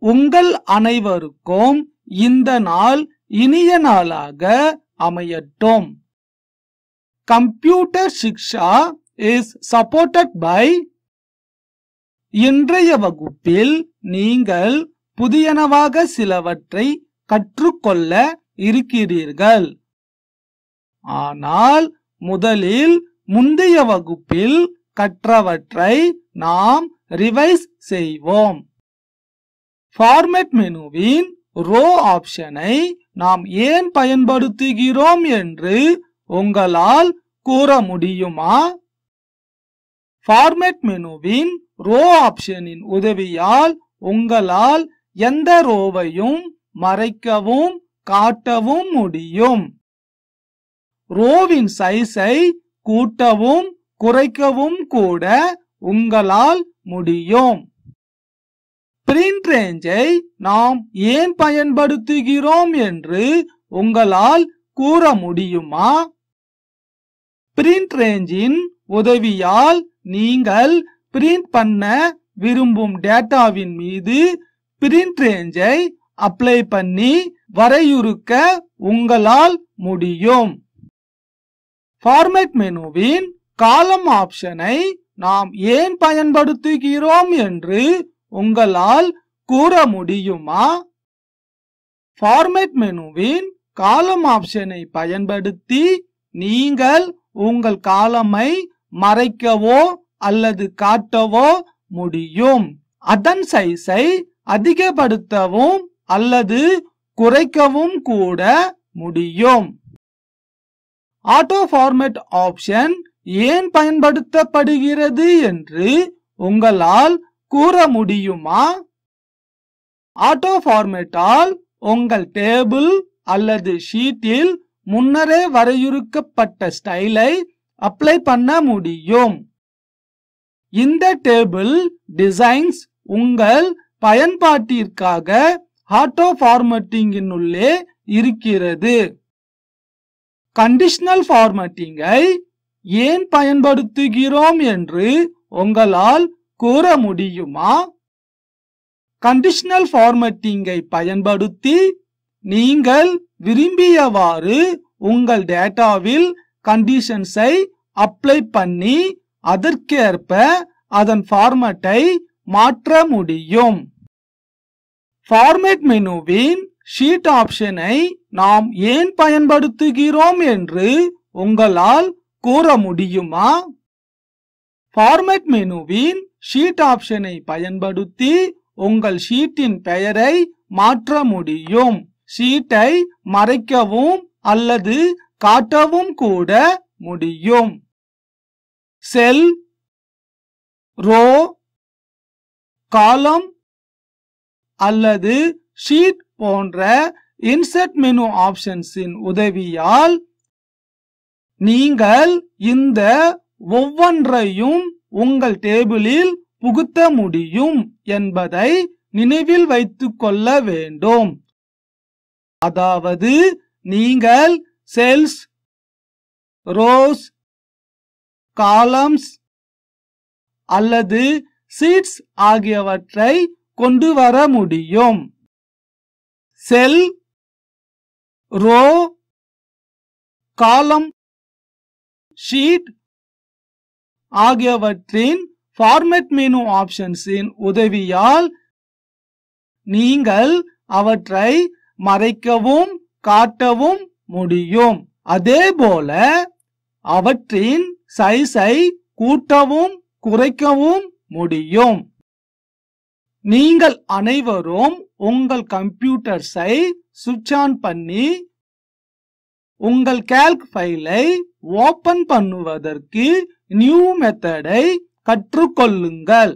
உங்கள் அனைவருக்கும் இந்த நாள் இனிய நாளாக அமையட்டும் computer Shiksha is supported by இன்றைய வகுப்பில் நீங்கள் புதியனவாக சிலவற்றை கற்றுக்கொள்ள இருக்கிறீர்கள் ஆனால் முதலில் முந்தைய வகுப்பில் கற்றவற்றை நாம் ரிவைஸ் செய்வோம் ஃபார்மேட் மெனுவின் ரோ ஆப்ஷனை நாம் ஏன் பயன்படுத்துகிறோம் என்று உங்களால் கூற முடியுமா ஃபார்மேட் மெனுவின் ரோ ஆப்ஷனின் உதவியால் உங்களால் எந்த ரோவையும் மறைக்கவும் காட்டவும் முடியும் ரோவின் சைஸை கூட்டவும் குறைக்கவும் கூட உங்களால் முடியும் பிரிண்ட் ரேஞ்சை நாம் ஏன் பயன்படுத்துகிறோம் என்று உங்களால் கூற முடியுமா பிரிண்ட் ரேஞ்சின் உதவியால் நீங்கள் பிரிண்ட் பண்ண விரும்பும் டேட்டாவின் மீது பிரிண்ட் ரேஞ்சை அப்ளை பண்ணி வரையுறுக்க உங்களால் முடியும் ஃபார்மேட் மெனுவின் காலம் ஆப்ஷனை நாம் ஏன் பயன்படுத்துகிறோம் என்று உங்களால் கூற முடியுமா ஃபார்மேட் மெனுவின் காலம் ஆப்ஷனை பயன்படுத்தி நீங்கள் உங்கள் காலமை மறைக்கவோ அல்லது காட்டவோ முடியும் அதன் சைஸை அதிகப்படுத்தவும் அல்லது குறைக்கவும் கூட முடியும் ஆட்டோ ஃபார்மேட் ஆப்ஷன் ஏன் பயன்படுத்தப்படுகிறது என்று உங்களால் கூற முடியுமா ஆட்டோ ஃபார்மேட்டால் உங்கள் டேபிள் அல்லது ஷீட்டில் முன்னரே வரையறுக்கப்பட்ட ஸ்டைலை அப்ளை பண்ண முடியும் இந்த டேபிள் டிசைன்ஸ் உங்கள் பயன்பாட்டிற்காக ஆட்டோ ஃபார்மட்டிங்கின் உள்ளே இருக்கிறது கண்டிஷனல் ஃபார்மட்டிங்கை ஏன் பயன்படுத்துகிறோம் என்று உங்களால் கூற முடியுமா கண்டிஷனல் ஃபார்மட்டிங்கை பயன்படுத்தி நீங்கள் விரும்பியவாறு உங்கள் டேட்டாவில் கண்டிஷன்ஸை அப்ளை பண்ணி அதற்கேற்ப அதன் ஃபார்மட்டை மாற்ற முடியும் ஃபார்மேட் மெனுவின் ஷீட் ஆப்ஷனை நாம் ஏன் பயன்படுத்துகிறோம் என்று உங்களால் கூற முடியுமா ஃபார்மேட் மெனுவின் ஷீட் ஆப்ஷனை பயன்படுத்தி உங்கள் ஷீட்டின் பெயரை மாற்ற முடியும் ஷீட்டை மறைக்கவும் அல்லது காட்டவும் கூட முடியும் செல் ரோ காலம் அல்லது ஷீட் போன்ற இன்சர்ட் மெனு ஆப்ஷன்ஸின் உதவியால் நீங்கள் இந்த ஒவ்வொன்றையும் உங்கள் டேபிளில் புகுத்த முடியும் என்பதை நினைவில் வைத்துக் கொள்ள வேண்டும் அதாவது நீங்கள் செல்ஸ் ரோஸ் காலம்ஸ் அல்லது சீட்ஸ் ஆகியவற்றை கொண்டு வர முடியும் செல் ரோ காலம் ஷீட் ஆகியவற்றின் ஃபார்மேட் மெனு ஆப்ஷன்ஸின் உதவியால் நீங்கள் அவற்றை மறைக்கவும் காட்டவும் முடியும் அதேபோல அவற்றின் சைஸை கூட்டவும் குறைக்கவும் முடியும் நீங்கள் அனைவரும் உங்கள் கம்ப்யூட்டர்ஸை சுவிட்ச் ஆன் பண்ணி உங்கள் கால்க் ஃபைலை ஓபன் பண்ணுவதற்கு நியூ மெத்தடை கற்றுக்கொள்ளுங்கள்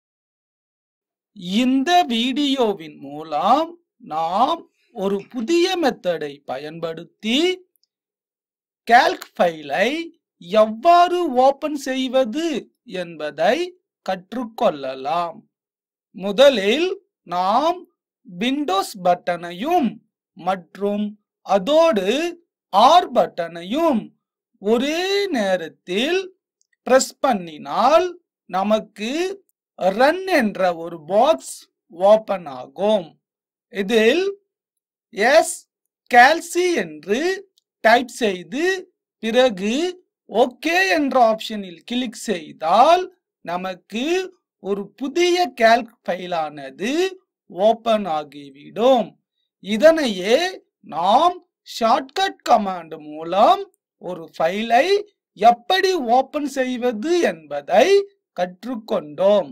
இந்த வீடியோவின் மூலம் நாம் ஒரு புதிய மெத்தடை பயன்படுத்தி கால்க் ஃபைலை எவ்வாறு ஓபன் செய்வது என்பதை கற்றுக்கொள்ளலாம் முதலில் நாம் விண்டோஸ் பட்டனையும் மற்றும் அதோடு ஆர் பட்டனையும் ஒரே நேரத்தில் பிரஸ் பண்ணினால் நமக்கு ரன் என்ற ஒரு பாக்ஸ் ஓபன் ஆகும் இதில் எஸ் கேல்சி என்று டைப் செய்து பிறகு ஓகே என்ற ஆப்ஷனில் கிளிக் செய்தால் நமக்கு ஒரு புதிய கேல்க் ஃபைலானது ஓபன் ஆகிவிடும் இதனையே நாம் ஷார்ட்கட் கமாண்ட் மூலம் ஒரு ஃபைலை எப்படி ஓபன் செய்வது என்பதை கற்றுக்கொண்டோம்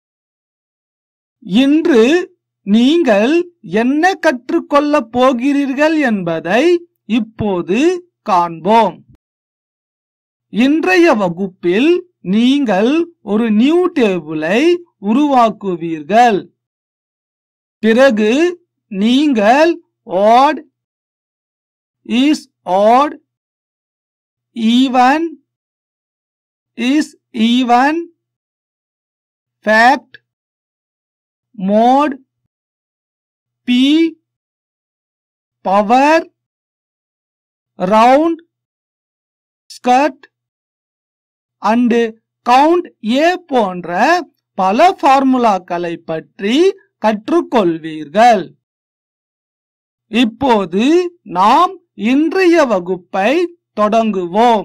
இன்று நீங்கள் என்ன கற்றுக்கொள்ளப் போகிறீர்கள் என்பதை இப்போது காண்போம் இன்றைய வகுப்பில் நீங்கள் ஒரு நியூ டேபிளை உருவாக்குவீர்கள் பிறகு நீங்கள் odd is odd even is even fact mode p power round skirt and count a போன்ற பல ஃபார்முலாக்களை பற்றி கற்றுக்கொள்வீர்கள் இப்போது நாம் இன்றைய வகுப்பை தொடங்குவோம்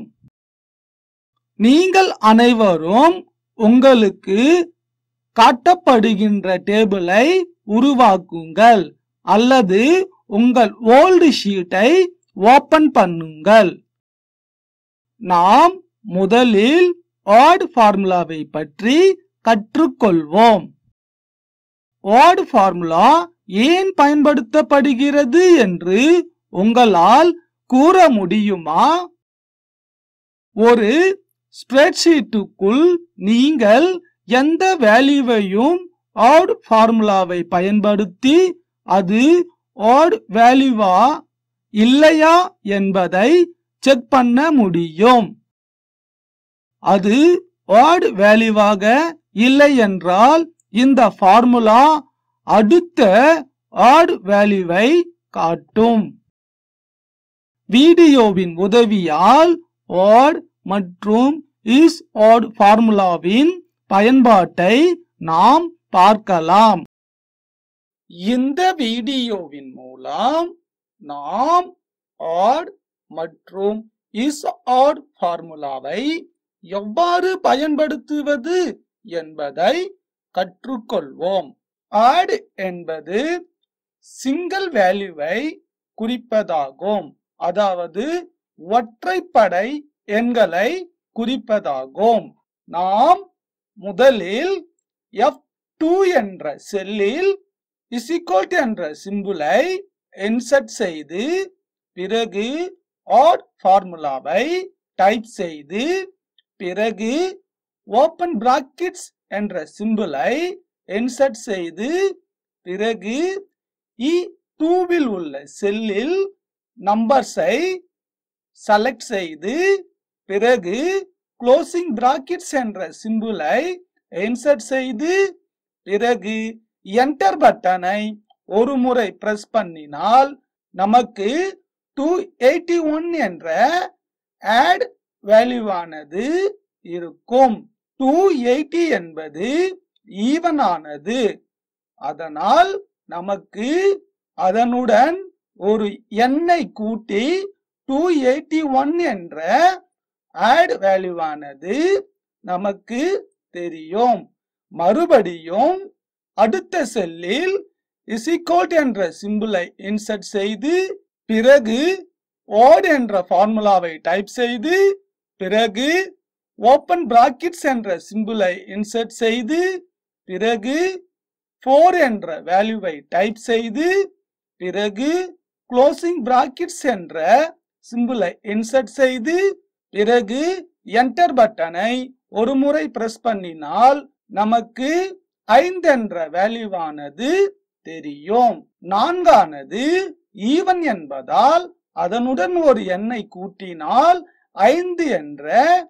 நீங்கள் அனைவரும் உங்களுக்கு காட்டப்படுகின்ற டேபிளை உருவாக்குங்கள் அல்லது உங்கள் ஓல்டு ஷீட்டை ஓபன் பண்ணுங்கள் நாம் முதலில் ஆட் ஃபார்முலாவை பற்றி கற்றுக்கொள்வோம் ஆட் ஃபார்முலா ஏன் பயன்படுத்தப்படுகிறது என்று உங்களால் கூற முடியுமா ஒரு ஸ்ப்ரெட்ஷீட்டுக்குள் நீங்கள் எந்த வேல்யூவையும் ஆட் ஃபார்முலாவை பயன்படுத்தி அது ஆட் வேல்யூவா இல்லையா என்பதை செக் பண்ண முடியும் அது ஆட் வேல்யூவாக இல்லை என்றால் இந்த ஃபார்முலா அடுத்த ஆட் வேல்யூவை காட்டும் வீடியோவின் உதவியால் ஆட் மற்றும் இஸ் ஆட் ஃபார்முலாவின் பயன்பாட்டை நாம் பார்க்கலாம் இந்த வீடியோவின் மூலம் நாம் ஆட் மற்றும் இஸ் ஆட் ஃபார்முலாவை எவ்வாறு பயன்படுத்துவது என்பதை கற்றுக்கொள்வோம் ஆட் என்பது சிங்கிள் வேல்யூவை குறிப்பதாகும் அதாவது ஒற்றைப்படை எண்களை குறிப்பதாகும் நாம் முதலில் எஃப் டூ என்ற செல்லில் இசிகோல்ட் என்ற சிம்புலை இன்சர்ட் செய்து பிறகு ஆட் ஃபார்முலாவை டைப் செய்து பிறகு ஓபன் பிராக்கெட்ஸ் என்ற சிம்பிளை இன்சர்ட் செய்து பிறகு இ டூவில் உள்ள செல்லில் நம்பர்ஸை செலக்ட் செய்து பிறகு க்ளோசிங் பிராக்கெட்ஸ் என்ற சிம்பிளை இன்சர்ட் செய்து பிறகு என்டர் பட்டனை ஒரு முறை பிரஸ் பண்ணினால் நமக்கு டூ எயிட்டி ஒன் என்ற ஆட் வேல்யூவானது இருக்கும் டூ எயிட்டி என்பது ஈவன் ஆனது அதனால் நமக்கு அதனுடன் ஒரு எண்ணை கூட்டி டூ எயிட்டி ஒன் என்ற ஆட் வேல்யூவானது நமக்கு தெரியும் மறுபடியும் அடுத்த செல்லில் இசிகோட் என்ற சிம்பிளை இன்சர்ட் செய்து பிறகு ஓட் என்ற ஃபார்முலாவை டைப் செய்து பிறகு ஓபன் பிராக்கெட்ஸ் என்ற சிம்பிளை இன்சர்ட் செய்து பிறகு ஃபோர் என்ற வேல்யூவை டைப் செய்து பிறகு க்ளோசிங் பிராக்கெட்ஸ் என்ற சிம்பிளை இன்சர்ட் செய்து பிறகு என்டர் பட்டனை ஒரு முறை பிரஸ் பண்ணினால் நமக்கு ஐந்து என்ற வேல்யூவானது தெரியும் நான்கானது ஈவன் என்பதால் அதனுடன் ஒரு எண்ணை கூட்டினால் ஐந்து என்ற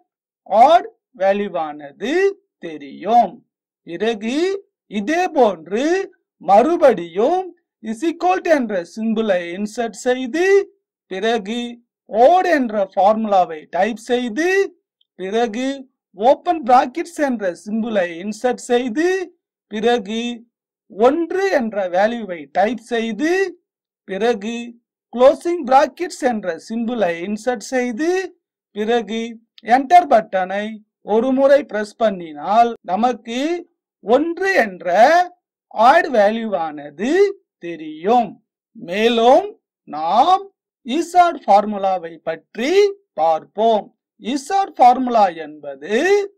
ஆட் வேல்யூவானது தெரியும் பிறகு இதே போன்று மறுபடியும் இசிகோல்ட் என்ற சிம்பிளை இன்சர்ட் செய்து பிறகு ஓட் என்ற ஃபார்முலாவை டைப் செய்து பிறகு ஓபன் பிராக்கெட்ஸ் என்ற சிம்பிளை இன்சர்ட் செய்து பிறகு ஒன்று என்ற வேல்யூவை டைப் செய்து பிறகு க்ளோசிங் பிராக்கெட்ஸ் என்ற சிம்பிளை இன்சர்ட் செய்து பிறகு என்டர் பட்டனை ஒரு முறை பிரஸ் பண்ணினால் நமக்கு ஒன்று என்ற ஆட் வேல்யூவானது தெரியும் மேலும் நாம் இசாட் ஃபார்முலாவை பற்றி பார்ப்போம் இசாட் ஃபார்முலா என்பது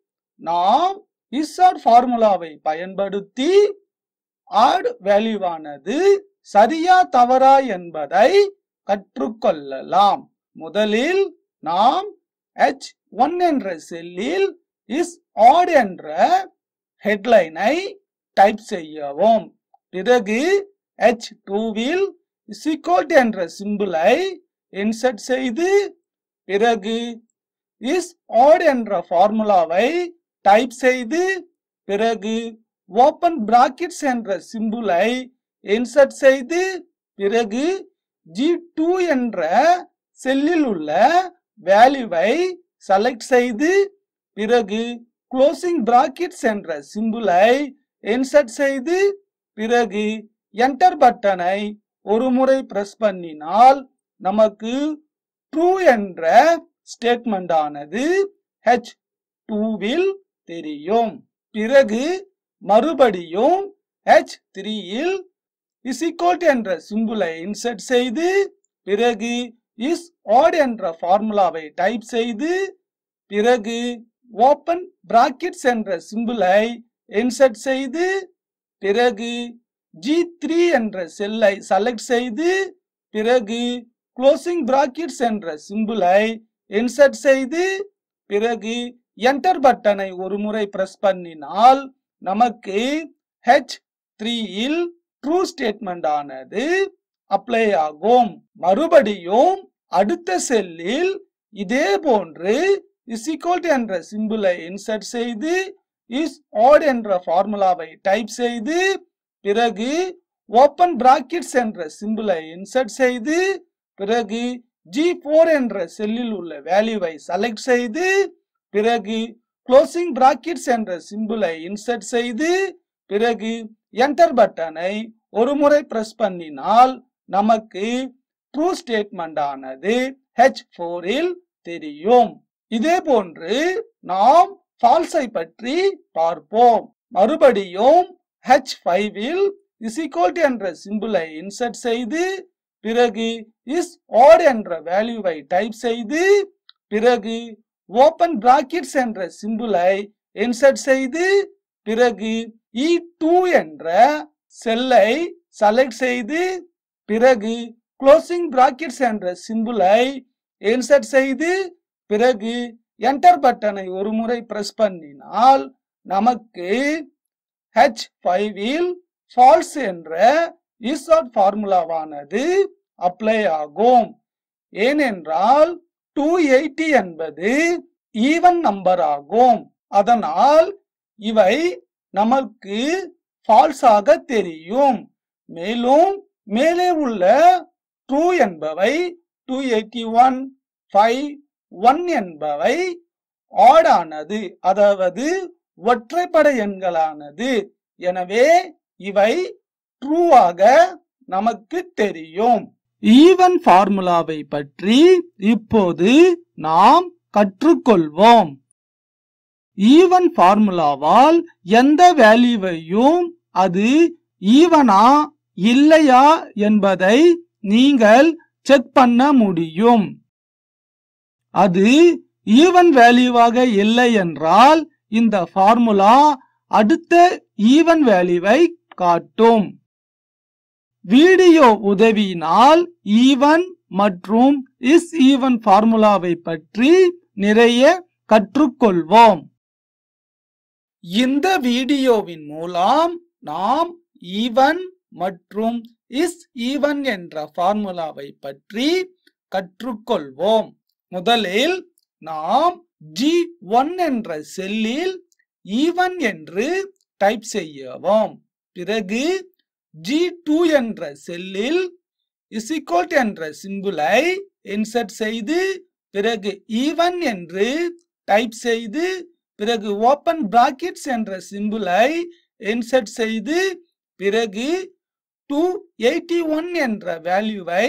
நாம் இசாட் ஃபார்முலாவை பயன்படுத்தி ஆட் வேல்யூவானது சரியா தவறா என்பதை கற்றுக்கொள்ளலாம் முதலில் நாம் எச் ஒன் என்ற செல்லில் இஸ் ஆட் என்ற ஹெட்லைனை டைப் செய்யவும் பிறகு எச் டூவில் இசிகோட் என்ற சிம்பிளை இன்சர்ட் செய்து பிறகு இஸ் ஆட் என்ற ஃபார்முலாவை டைப் செய்து பிறகு ஓபன் பிராக்கெட்ஸ் என்ற சிம்பிளை இன்சர்ட் செய்து பிறகு ஜி டூ என்ற செல்லில் உள்ள வேல்யூவை செலக்ட் செய்து பிறகு க்ளோசிங் பிராக்கெட்ஸ் என்ற சிம்பிளை இன்சர்ட் செய்து பிறகு என்டர் பட்டனை ஒரு முறை பிரஸ் பண்ணினால் நமக்கு ட்ரூ என்ற ஸ்டேட்மெண்ட் ஆனது ஹெச் டூவில் தெரியும் பிறகு மறுபடியும் ஹெச் த்ரீயில் இசிகோட் என்ற சிம்பிளை இன்சர்ட் செய்து பிறகு இஸ் ஆட் என்ற ஃபார்முலாவை டைப் செய்து பிறகு ஓபன் பிராக்கெட்ஸ் என்ற சிம்பிளை இன்சர்ட் செய்து பிறகு ஜி த்ரீ என்ற செல்லை செலக்ட் செய்து பிறகு க்ளோசிங் பிராக்கெட்ஸ் என்ற சிம்பிளை இன்சர்ட் செய்து பிறகு என்டர் பட்டனை ஒரு முறை பிரஸ் பண்ணினால் நமக்கு ஹெச் த்ரீயில் ட்ரூ ஸ்டேட்மெண்ட் ஆனது அப்ளை ஆகும் மறுபடியும் அடுத்த செல்லில் இதே போன்று இசிகோல்ட் என்ற சிம்பிளை இன்சர்ட் செய்து இஸ் ஆட் என்ற ஃபார்முலாவை டைப் செய்து பிறகு ஓபன் பிராக்கெட்ஸ் என்ற சிம்பிளை இன்சர்ட் செய்து பிறகு ஜி போர் என்ற செல்லில் உள்ள வேல்யூவை செலக்ட் செய்து பிறகு க்ளோசிங் பிராக்கெட்ஸ் என்ற சிம்பிளை இன்சர்ட் செய்து பிறகு என்டர் பட்டனை ஒரு முறை பிரஸ் பண்ணினால் நமக்கு ட்ரூ ஸ்டேட்மெண்ட் ஆனது ஹெச் போரில் தெரியும் இதே போன்று நாம் ஃபால்ஸை பற்றி பார்ப்போம் மறுபடியும் ஹெச் ஃபைவில் இசிகோல்ட் என்ற சிம்பிளை இன்சர்ட் செய்து பிறகு இஸ் ஆட் என்ற வேல்யூவை டைப் செய்து பிறகு ஓபன் பிராக்கெட்ஸ் என்ற சிம்பிளை இன்சர்ட் செய்து பிறகு இ டூ என்ற செல்லை செலக்ட் செய்து பிறகு க்ளோசிங் பிராக்கெட்ஸ் என்ற சிம்பிளை இன்சர்ட் செய்து பிறகு என்டர் பட்டனை ஒரு முறை பிரஸ் பண்ணினால் நமக்கு ஹெச் ஃபைவில் ஃபால்ஸ் என்ற இசாட் ஃபார்முலாவானது அப்ளை ஆகும் ஏனென்றால் டூ எயிட்டி என்பது ஈவன் நம்பர் ஆகும் அதனால் இவை நமக்கு ஃபால்ஸ் ஆக தெரியும் மேலும் மேலே உள்ள ட்ரூ என்பவை two eighty one five one என்பவை ஆடானது அதாவது ஒற்றைப்படை எண்களானது எனவே இவை ட்ரூவாக நமக்கு தெரியும் ஈவன் ஃபார்முலாவை பற்றி இப்போது நாம் கற்றுக்கொள்வோம் ஈவன் ஃபார்முலாவால் எந்த வேல்யூவையும் அது ஈவனா இல்லையா என்பதை நீங்கள் செக் பண்ண முடியும் அது ஈவன் வேல்யூவாக இல்லை என்றால் இந்த ஃபார்முலா அடுத்த ஈவன் வேல்யூவை காட்டும் வீடியோ உதவியினால் ஈவன் மற்றும் இஸ் ஈவன் ஃபார்முலாவை பற்றி நிறைய கற்றுக்கொள்வோம் இந்த வீடியோவின் மூலம் நாம் ஈவன் மற்றும் இஸ் ஈவன் என்ற ஃபார்முலாவை பற்றி கற்றுக்கொள்வோம் முதலில் நாம் ஜி ஒன் என்ற செல்லில் ஈவன் என்று டைப் செய்யவும் பிறகு ஜி டூ என்ற செல்லில் இசிகோட் என்ற சிம்பிளை இன்சர்ட் செய்து பிறகு ஈவன் என்று டைப் செய்து பிறகு ஓபன் பிராக்கெட்ஸ் என்ற சிம்பிளை இன்சர்ட் செய்து பிறகு டூ எயிட்டி ஒன் என்ற வேல்யூவை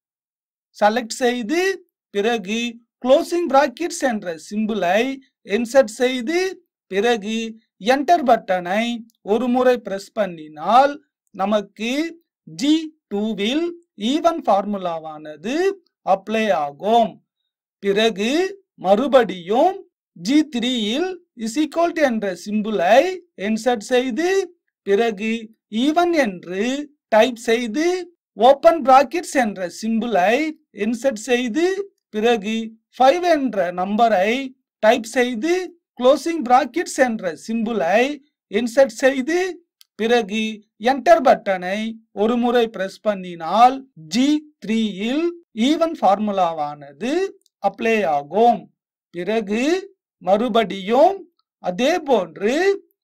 செலக்ட் செய்து பிறகு க்ளோசிங் பிராக்கெட்ஸ் என்ற சிம்பிளை இன்சர்ட் செய்து பிறகு என்டர் பட்டனை ஒரு முறை பிரஸ் பண்ணினால் நமக்கு ஜி டூவில் ஈவன் ஃபார்முலாவானது அப்ளை ஆகும் பிறகு மறுபடியும் ஜி த்ரீயில் இசிகோல்ட் என்ற சிம்பிளை இன்சர்ட் செய்து பிறகு ஈவன் என்று டைப் செய்து ஓப்பன் பிராக்கெட்ஸ் என்ற சிம்பிளை இன்சர்ட் செய்து பிறகு ஃபைவ் என்ற நம்பரை டைப் செய்து க்ளோசிங் பிராக்கெட்ஸ் என்ற சிம்பிளை இன்சர்ட் செய்து பிறகு என்டர் பட்டனை ஒரு முறை பிரஸ் பண்ணினால் ஜி த்ரீயில் ஈவன் ஃபார்முலாவானது அப்ளை ஆகும் பிறகு மறுபடியும் அதே போன்று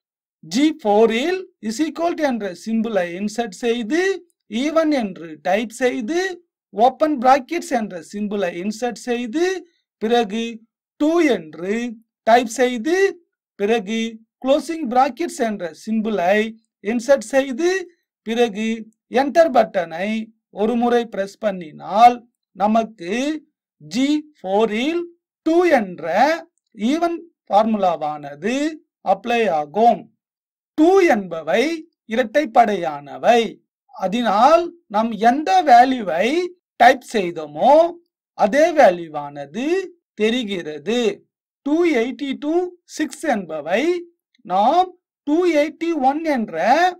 ஜி ஃபோரில் இசிகோல்ட் என்ற சிம்பிளை இன்சர்ட் செய்து ஈவன் என்று டைப் செய்து ஓப்பன் பிராக்கெட்ஸ் என்ற சிம்பிளை இன்சர்ட் செய்து பிறகு டூ என்று டைப் செய்து பிறகு க்ளோசிங் பிராக்கெட்ஸ் என்ற சிம்பிளை இன்சர்ட் செய்து பிறகு என்டர் பட்டனை ஒரு முறை பிரஸ் பண்ணினால் நமக்கு ஜி ஃபோரில் டூ என்ற ஈவன் ஃபார்முலாவானது அப்ளை ஆகும் டூ என்பவை இரட்டைப்படையானவை அதனால் நாம் எந்த வேல்யூவை டைப் செய்தோமோ அதே வேல்யூவானது தெரிகிறது டூ எயிட்டி டூ சிக்ஸ் என்பவை நாம் டூ எயிட்டி ஒன் என்ற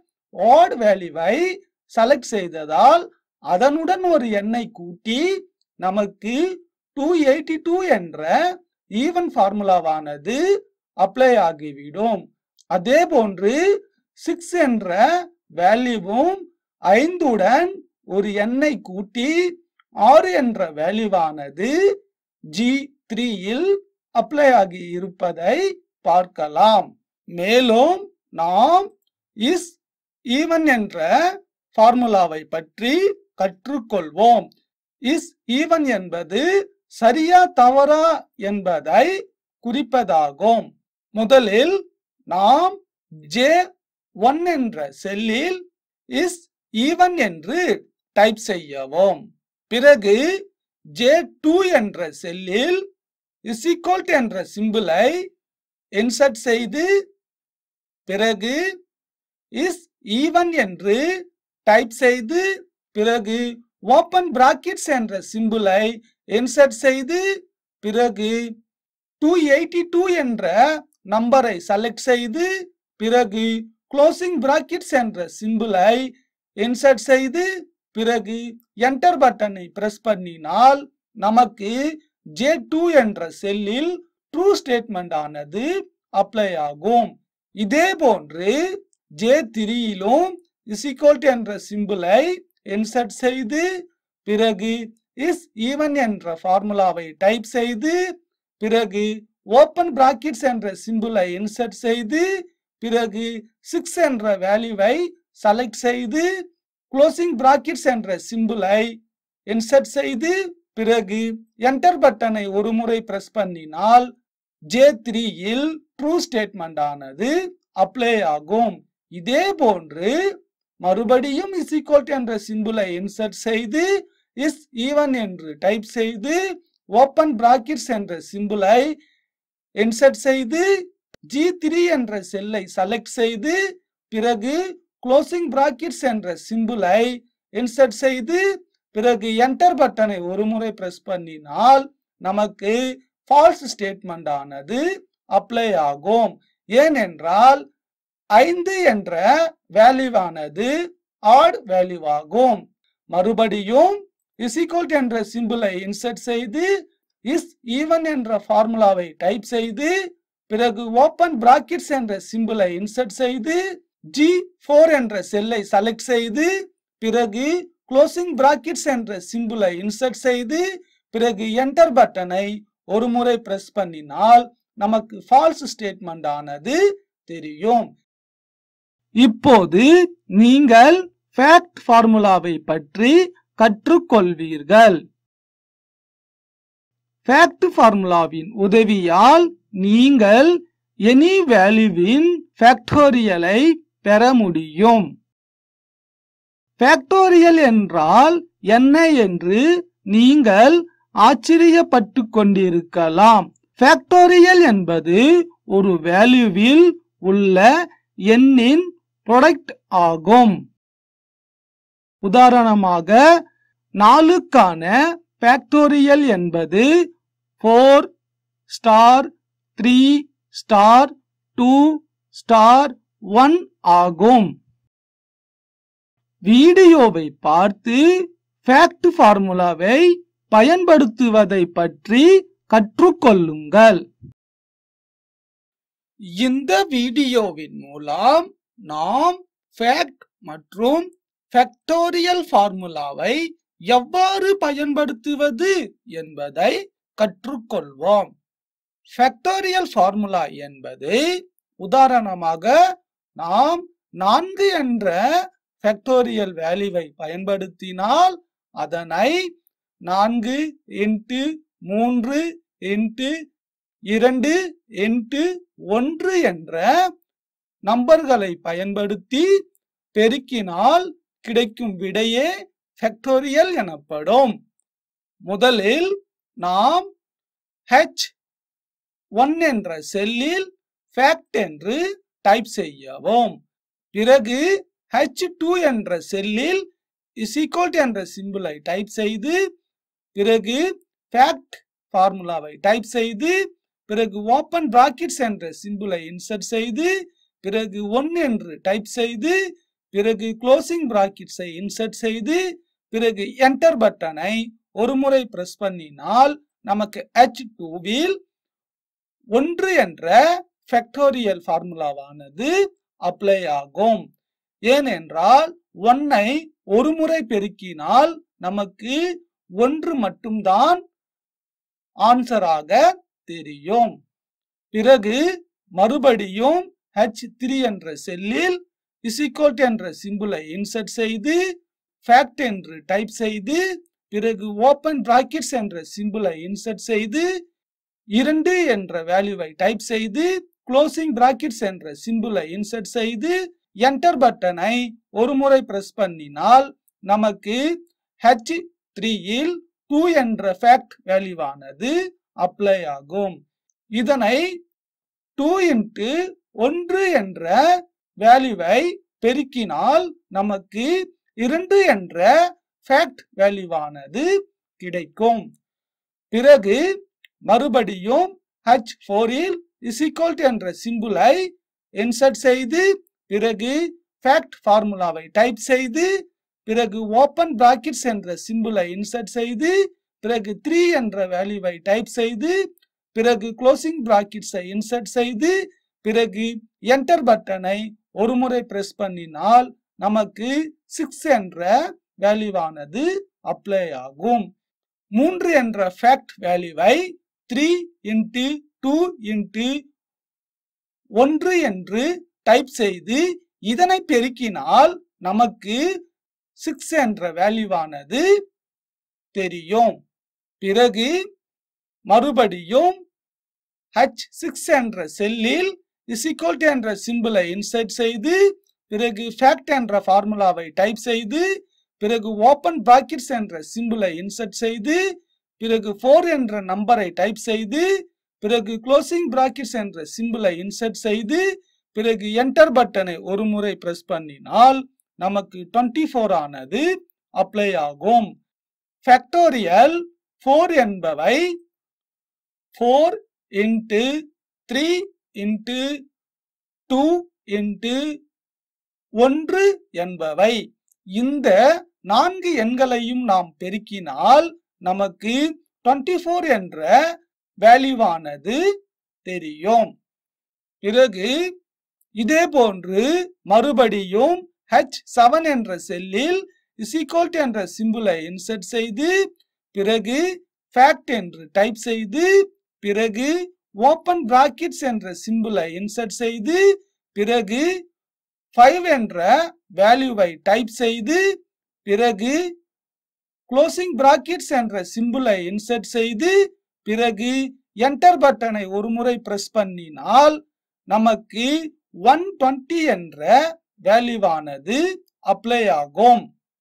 ஆட் வேல்யூவை செலக்ட் செய்ததால் அதனுடன் ஒரு எண்ணை கூட்டி நமக்கு டூ எயிட்டி டூ என்ற ஈவன் ஃபார்முலாவானது அப்ளை ஆகிவிடும் அதே போன்று சிக்ஸ் என்ற வேல்யூவும் ஐந்துடன் ஒரு எண்ணை கூட்டி ஆறு என்ற வேல்யூவானது ஜி த்ரீயில் அப்ளை ஆகி இருப்பதை பார்க்கலாம் மேலும் நாம் இஸ் ஈவன் என்ற ஃபார்முலாவை பற்றி கற்றுக்கொள்வோம் இஸ் ஈவன் என்பது சரியா தவறா என்பதை குறிப்பதாகும் முதலில் நாம் ஜே ஒன் என்ற செல்லில் இஸ் ஈவன் என்று டைப் செய்யவும் பிறகு ஜே டூ என்ற செல்லில் இஸ் என்ற சிம்பிளை இன்சர்ட் செய்து பிறகு இஸ் ஈவன் என்று டைப் செய்து பிறகு ஓப்பன் பிராக்கெட்ஸ் என்ற சிம்பிளை இன்சர்ட் செய்து பிறகு டூ எயிட்டி டூ என்ற நம்பரை செலக்ட் செய்து பிறகு க்ளோசிங் பிராக்கெட்ஸ் என்ற சிம்பிளை இன்சர்ட் செய்து பிறகு என்டர் பட்டனை பிரஸ் பண்ணினால் நமக்கு ஜே டூ என்ற செல்லில் ட்ரூ ஸ்டேட்மெண்ட் ஆனது அப்ளை ஆகும் இதே போன்று ஜே த்ரீயிலும் இசிகோல்ட் என்ற சிம்பிளை இன்சர்ட் செய்து பிறகு இஸ் ஈவன் என்ற ஃபார்முலாவை டைப் செய்து பிறகு ஓப்பன் பிராக்கெட்ஸ் என்ற சிம்பிளை இன்சர்ட் செய்து பிறகு சிக்ஸ் என்ற வேல்யூவை செலக்ட் செய்து க்ளோசிங் பிராக்கெட்ஸ் என்ற சிம்பிளை இன்சர்ட் செய்து பிறகு என்டர் பட்டனை ஒரு முறை பிரஸ் பண்ணினால் ஜே த்ரீயில் ட்ரூ ஸ்டேட்மெண்ட் ஆனது அப்ளை ஆகும் இதே போன்று மறுபடியும் இஸ் என்ற சிம்பிளை இன்சர்ட் செய்து இஸ் ஈவன் என்று டைப் செய்து ஓப்பன் பிராக்கெட்ஸ் என்ற சிம்பிளை இன்சர்ட் செய்து ஜி த்ரீ என்ற செல்லை செலக்ட் செய்து பிறகு க்ளோசிங் பிராக்கெட்ஸ் என்ற சிம்பிளை இன்சர்ட் செய்து பிறகு என்டர் பட்டனை ஒரு முறை பிரஸ் பண்ணினால் நமக்கு ஃபால்ஸ் ஸ்டேட்மெண்ட் ஆனது அப்ளை ஆகும் ஏனென்றால் ஐந்து என்ற வேல்யூவானது ஆட் வேல்யூ ஆகும் மறுபடியும் இஸ் என்ற சிம்பிளை இன்சர்ட் செய்து இஸ் ஈவன் என்ற ஃபார்முலாவை டைப் செய்து பிறகு ஓப்பன் பிராக்கெட்ஸ் என்ற சிம்பிளை இன்சர்ட் செய்து ஜி ஃபோர் என்ற செல்லை செலக்ட் செய்து பிறகு க்ளோசிங் பிராக்கெட்ஸ் என்ற சிம்பிளை இன்சர்ட் செய்து பிறகு என்டர் பட்டனை ஒரு முறை பிரஸ் பண்ணினால் நமக்கு ஃபால்ஸ் ஸ்டேட்மெண்ட் ஆனது தெரியும் இப்போது நீங்கள் ஃபேக்ட் ஃபார்முலாவை பற்றி கற்றுக்கொள்வீர்கள் ஃபேக்ட் ஃபார்முலாவின் உதவியால் நீங்கள் எனி வேல்யூவின் ஃபேக்டோரியலை பெற முடியும் ஃபேக்டோரியல் என்றால் என்ன என்று நீங்கள் ஆச்சரியப்பட்டு கொண்டிருக்கலாம் ஃபேக்டோரியல் என்பது ஒரு வேல்யூவில் உள்ள எண்ணின் ப்ராடக்ட் ஆகும் உதாரணமாக நாலுக்கான ஃபேக்டோரியல் என்பது four star three star two star one ஆகும் வீடியோவை பார்த்து ஃபேக்ட் ஃபார்முலாவை பயன்படுத்துவதை பற்றி கற்றுக்கொள்ளுங்கள் இந்த வீடியோவின் மூலம் நாம் ஃபேக்ட் மற்றும் ஃபேக்டோரியல் ஃபார்முலாவை எவ்வாறு பயன்படுத்துவது என்பதை கற்றுக்கொள்வோம் ஃபேக்டோரியல் ஃபார்முலா என்பது உதாரணமாக நாம் நான்கு என்ற ஃபேக்டோரியல் வேல்யூவை பயன்படுத்தினால் அதனை நான்கு இன்ட்டு மூன்று இன்ட்டு இரண்டு இன்ட்டு ஒன்று என்ற நம்பர்களை பயன்படுத்தி பெருக்கினால் கிடைக்கும் விடையே ஃபேக்டோரியல் எனப்படும் முதலில் நாம் h ஒன் என்ற செல்லில் ஃபேக்ட் என்று டைப் செய்யவும் பிறகு h டூ என்ற செல்லில் இசிகோல்ட் என்ற சிம்பிளை டைப் செய்து பிறகு ஃபேக்ட் ஃபார்முலாவை டைப் செய்து பிறகு ஓப்பன் பிராக்கெட்ஸ் என்ற சிம்பிளை இன்சர்ட் செய்து பிறகு ஒன் என்று டைப் செய்து பிறகு க்ளோசிங் பிராக்கெட்ஸை இன்சர்ட் செய்து பிறகு என்டர் பட்டனை ஒரு முறை பிரஸ் பண்ணினால் நமக்கு h டூவில் ஒன்று என்ற ஃபேக்டோரியல் ஃபார்முலாவானது அப்ளை ஆகும் ஏனென்றால் ஒன்னை ஒரு முறை பெருக்கினால் நமக்கு ஒன்று மட்டும்தான் ஆன்சராக தெரியும் பிறகு மறுபடியும் h த்ரீ என்ற செல்லில் இசிகோட் என்ற சிம்பிளை இன்சர்ட் செய்து ஃபேக்ட் என்று டைப் செய்து பிறகு ஓப்பன் பிராக்கெட்ஸ் என்ற சிம்பிளை இன்சர்ட் செய்து இரண்டு என்ற வேல்யூவை டைப் செய்து க்ளோசிங் பிராக்கெட்ஸ் என்ற சிம்பிளை இன்சர்ட் செய்து என்டர் பட்டனை ஒரு முறை பிரஸ் பண்ணினால் நமக்கு h த்ரீயில் டூ என்ற ஃபேக்ட் வேல்யூவானது அப்ளை ஆகும் இதனை டூ இன்ட்டு ஒன்று என்ற வேல்யூவை பெருக்கினால் நமக்கு இரண்டு என்ற ஃபேக்ட் வேல்யூவானது கிடைக்கும் பிறகு மறுபடியும் h ஃபோரில் இசிகோல்ட் என்ற சிம்பிளை இன்சர்ட் செய்து பிறகு ஃபேக்ட் ஃபார்முலாவை டைப் செய்து பிறகு ஓப்பன் பிராக்கெட்ஸ் என்ற சிம்பிளை இன்சர்ட் செய்து பிறகு த்ரீ என்ற வேல்யூவை டைப் செய்து பிறகு க்ளோசிங் பிராக்கெட்ஸை இன்சர்ட் செய்து பிறகு என்டர் பட்டனை ஒரு முறை பிரஸ் பண்ணினால் நமக்கு சிக்ஸ் என்ற வேல்யூவானது அப்ளை ஆகும் மூன்று என்ற ஃபேக்ட் வேல்யூவை த்ரீ இன்ட்டு டூ இன்ட்டு ஒன்று என்று டைப் செய்து இதனை பெருக்கினால் நமக்கு சிக்ஸ் என்ற வேல்யூவானது தெரியும் பிறகு மறுபடியும் h சிக்ஸ் என்ற செல்லில் இசிகோல்ட் என்ற சிம்பிளை இன்சர்ட் செய்து பிறகு ஃபேக்ட் என்ற ஃபார்முலாவை டைப் செய்து பிறகு ஓப்பன் பிராக்கெட்ஸ் என்ற சிம்பிளை இன்சர்ட் செய்து பிறகு ஃபோர் என்ற நம்பரை டைப் செய்து பிறகு க்ளோசிங் பிராக்கெட்ஸ் என்ற சிம்பிளை இன்சர்ட் செய்து பிறகு என்டர் பட்டனை ஒரு முறை பிரஸ் பண்ணினால் நமக்கு டுவெண்ட்டி ஃபோர் ஆனது அப்ளை ஆகும் ஃபேக்டோரியல் ஃபோர் என்பவை four into three into two into ஒன்று என்பவை இந்த நான்கு எண்களையும் நாம் பெருக்கினால் நமக்கு டுவெண்ட்டி ஃபோர் என்ற வேல்யூவானது தெரியும் பிறகு இதே போன்று மறுபடியும் h செவன் என்ற செல்லில் இசிகோல்ட் என்ற சிம்பிளை இன்சர்ட் செய்து பிறகு ஃபேக்ட் என்று டைப் செய்து பிறகு ஓப்பன் பிராக்கெட்ஸ் என்ற சிம்பிளை இன்சர்ட் செய்து பிறகு ஃபைவ் என்ற வேல்யூவை டைப் செய்து பிறகு க்ளோசிங் பிராக்கெட்ஸ் என்ற சிம்பிளை இன்சர்ட் செய்து பிறகு என்டர் பட்டனை ஒரு முறை பிரஸ் பண்ணினால் நமக்கு ஒன் டுவெண்ட்டி என்ற வேல்யூவானது அப்ளை ஆகும்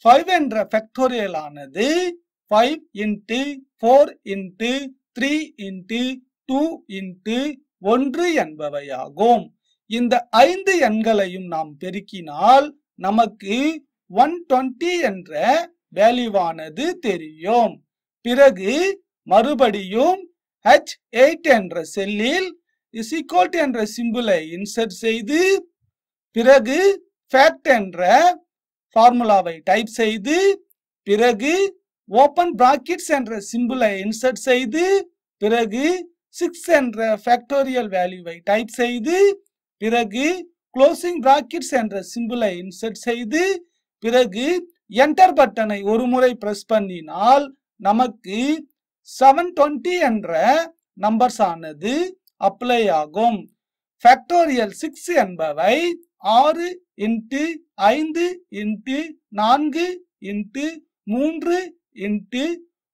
ஃபைவ் என்ற ஃபேக்டோரியல் ஆனது five into four into three into two into ஒன்று என்பவையாகும் இந்த ஐந்து எண்களையும் நாம் பெருக்கினால் நமக்கு ஒன் டுவெண்ட்டி என்ற வேல்யூவானது தெரியும் பிறகு மறுபடியும் ஹெச் எயிட் என்ற செல்லில் இஸ் என்ற சிம்பிளை இன்சர்ட் செய்து பிறகு ஃபேக்ட் என்ற ஃபார்முலாவை டைப் செய்து பிறகு ஓபன் பிராக்கெட்ஸ் என்ற சிம்பிளை இன்சர்ட் செய்து பிறகு சிக்ஸ் என்ற ஃபேக்டோரியல் வேல்யூவை டைப் செய்து பிறகு க்ளோசிங் பிராக்கெட்ஸ் என்ற சிம்பிளை இன்சர்ட் செய்து பிறகு என்டர் பட்டனை ஒரு முறை பிரஸ் பண்ணினால் நமக்கு செவன் டுவெண்ட்டி என்ற நம்பர்ஸ் ஆனது அப்ளை ஆகும் ஃபேக்டோரியல் சிக்ஸ் என்பவை ஆறு இன்ட்டு ஐந்து இன்ட்டு நான்கு இன்ட்டு மூன்று இன்ட்டு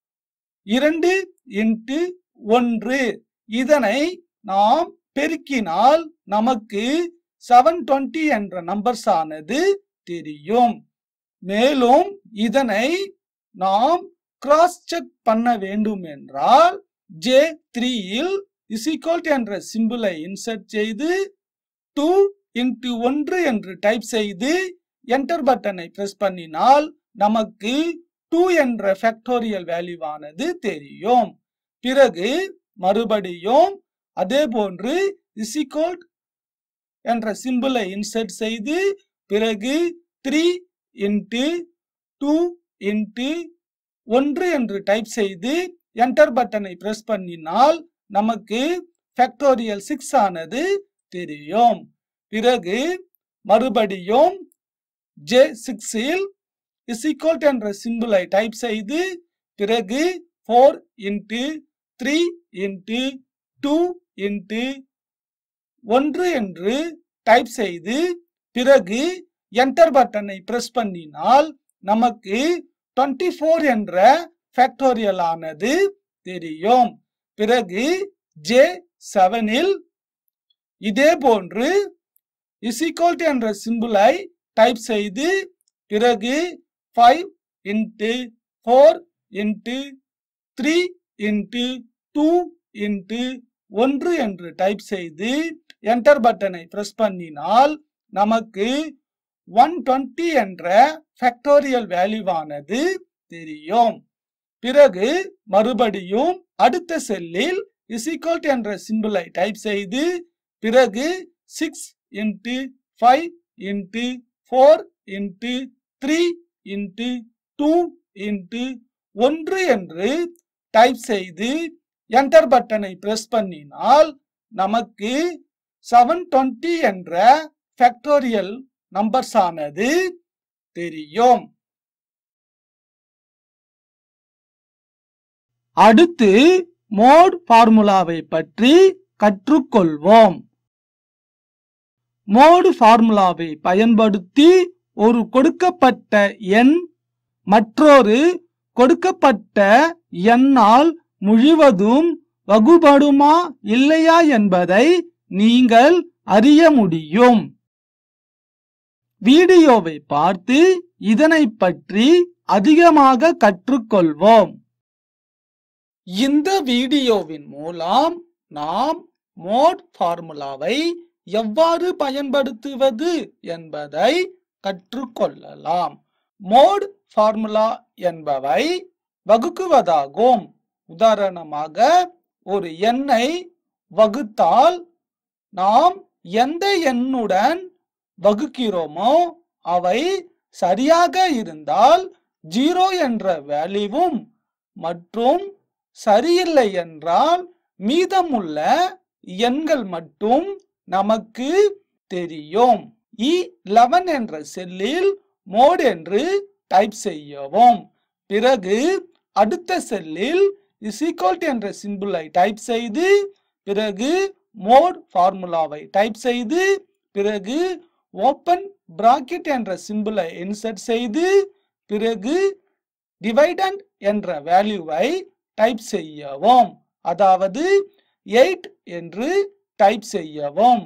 இரண்டு இன்ட்டு ஒன்று இதனை நாம் பெருக்கினால் நமக்கு செவன் டுவெண்ட்டி என்ற நம்பர்ஸ் ஆனது தெரியும் மேலும் இதனை நாம் கிராஸ் செக் பண்ண வேண்டும் என்றால் ஜே த்ரீயில் இசிகோல் என்ற சிம்பிளை இன்சர்ட் செய்து டூ இன்ட்டு ஒன்று என்று டைப் செய்து என்டர் பட்டனை பிரஸ் பண்ணினால் நமக்கு டூ என்ற ஃபேக்டோரியல் வேல்யூவானது தெரியும் பிறகு மறுபடியும் அதே போன்று இசிகோல் என்ற சிம்பிளை இன்சர்ட் செய்து பிறகு த்ரீ இன்ட்டு டூ இன்ட்டு ஒன்று என்று டைப் செய்து என்டர் பட்டனை பிரஸ் பண்ணினால் நமக்கு ஃபேக்டோரியல் சிக்ஸ் ஆனது தெரியும் பிறகு மறுபடியும் ஜே சிக்ஸில் இசிகோல்ட் என்ற சிம்பிளை டைப் செய்து பிறகு four into three into two into ஒன்று என்று டைப் செய்து பிறகு என்டர் பட்டனை பிரஸ் பண்ணினால் நமக்கு டுவெண்ட்டி ஃபோர் என்ற ஃபேக்டோரியல் ஆனது தெரியும் பிறகு ஜே செவனில் இதே போன்று இசிகோல்ட் என்ற சிம்பிளை டைப் செய்து பிறகு five into four into three into two into ஒன்று என்று டைப் செய்து என்டர் பட்டனை பிரஸ் பண்ணினால் நமக்கு ஒன் டுவெண்ட்டி என்ற ஃபேக்டோரியல் வேல்யூவானது தெரியும் பிறகு மறுபடியும் அடுத்த செல்லில் இசிகோல்ட் என்ற சிம்பிளை டைப் செய்து பிறகு six into five into four into three into two into ஒன்று என்று டைப் செய்து என்டர் பட்டனை பிரஸ் பண்ணினால் நமக்கு செவன் டுவெண்ட்டி என்ற ஃபேக்டோரியல் நம்பர்ஸ் ஆனது தெரியும் அடுத்து மோட் ஃபார்முலாவை பற்றி கற்றுக்கொள்வோம் மோடு ஃபார்முலாவை பயன்படுத்தி ஒரு கொடுக்கப்பட்ட எண் மற்றொரு கொடுக்கப்பட்ட எண்ணால் முழுவதும் வகுபடுமா இல்லையா என்பதை நீங்கள் அறிய முடியும் வீடியோவை பார்த்து இதனை பற்றி அதிகமாக கற்றுக்கொள்வோம் இந்த வீடியோவின் மூலம் நாம் மோட் ஃபார்முலாவை எவ்வாறு பயன்படுத்துவது என்பதை கற்றுக்கொள்ளலாம் மோட் ஃபார்முலா என்பவை வகுக்குவதாகும் உதாரணமாக ஒரு எண்ணை வகுத்தால் நாம் எந்த எண்ணுடன் வகுக்கிறோமோ அவை சரியாக இருந்தால் ஜீரோ என்ற வேல்யூவும் மற்றும் சரியில்லை என்றால் மீதமுள்ள எண்கள் மட்டும் நமக்கு தெரியும் இ லெவன் என்ற செல்லில் மோட் என்று டைப் செய்யவும் பிறகு அடுத்த செல்லில் இசிகோல்ட் என்ற சிம்பிளை டைப் செய்து பிறகு மோட் ஃபார்முலாவை டைப் செய்து பிறகு ஓப்பன் பிராக்கெட் என்ற சிம்பிளை இன்சர்ட் செய்து பிறகு டிவைடண்ட் என்ற வேல்யூவை டைப் செய்யவும் அதாவது எயிட் என்று டைப் செய்யவும்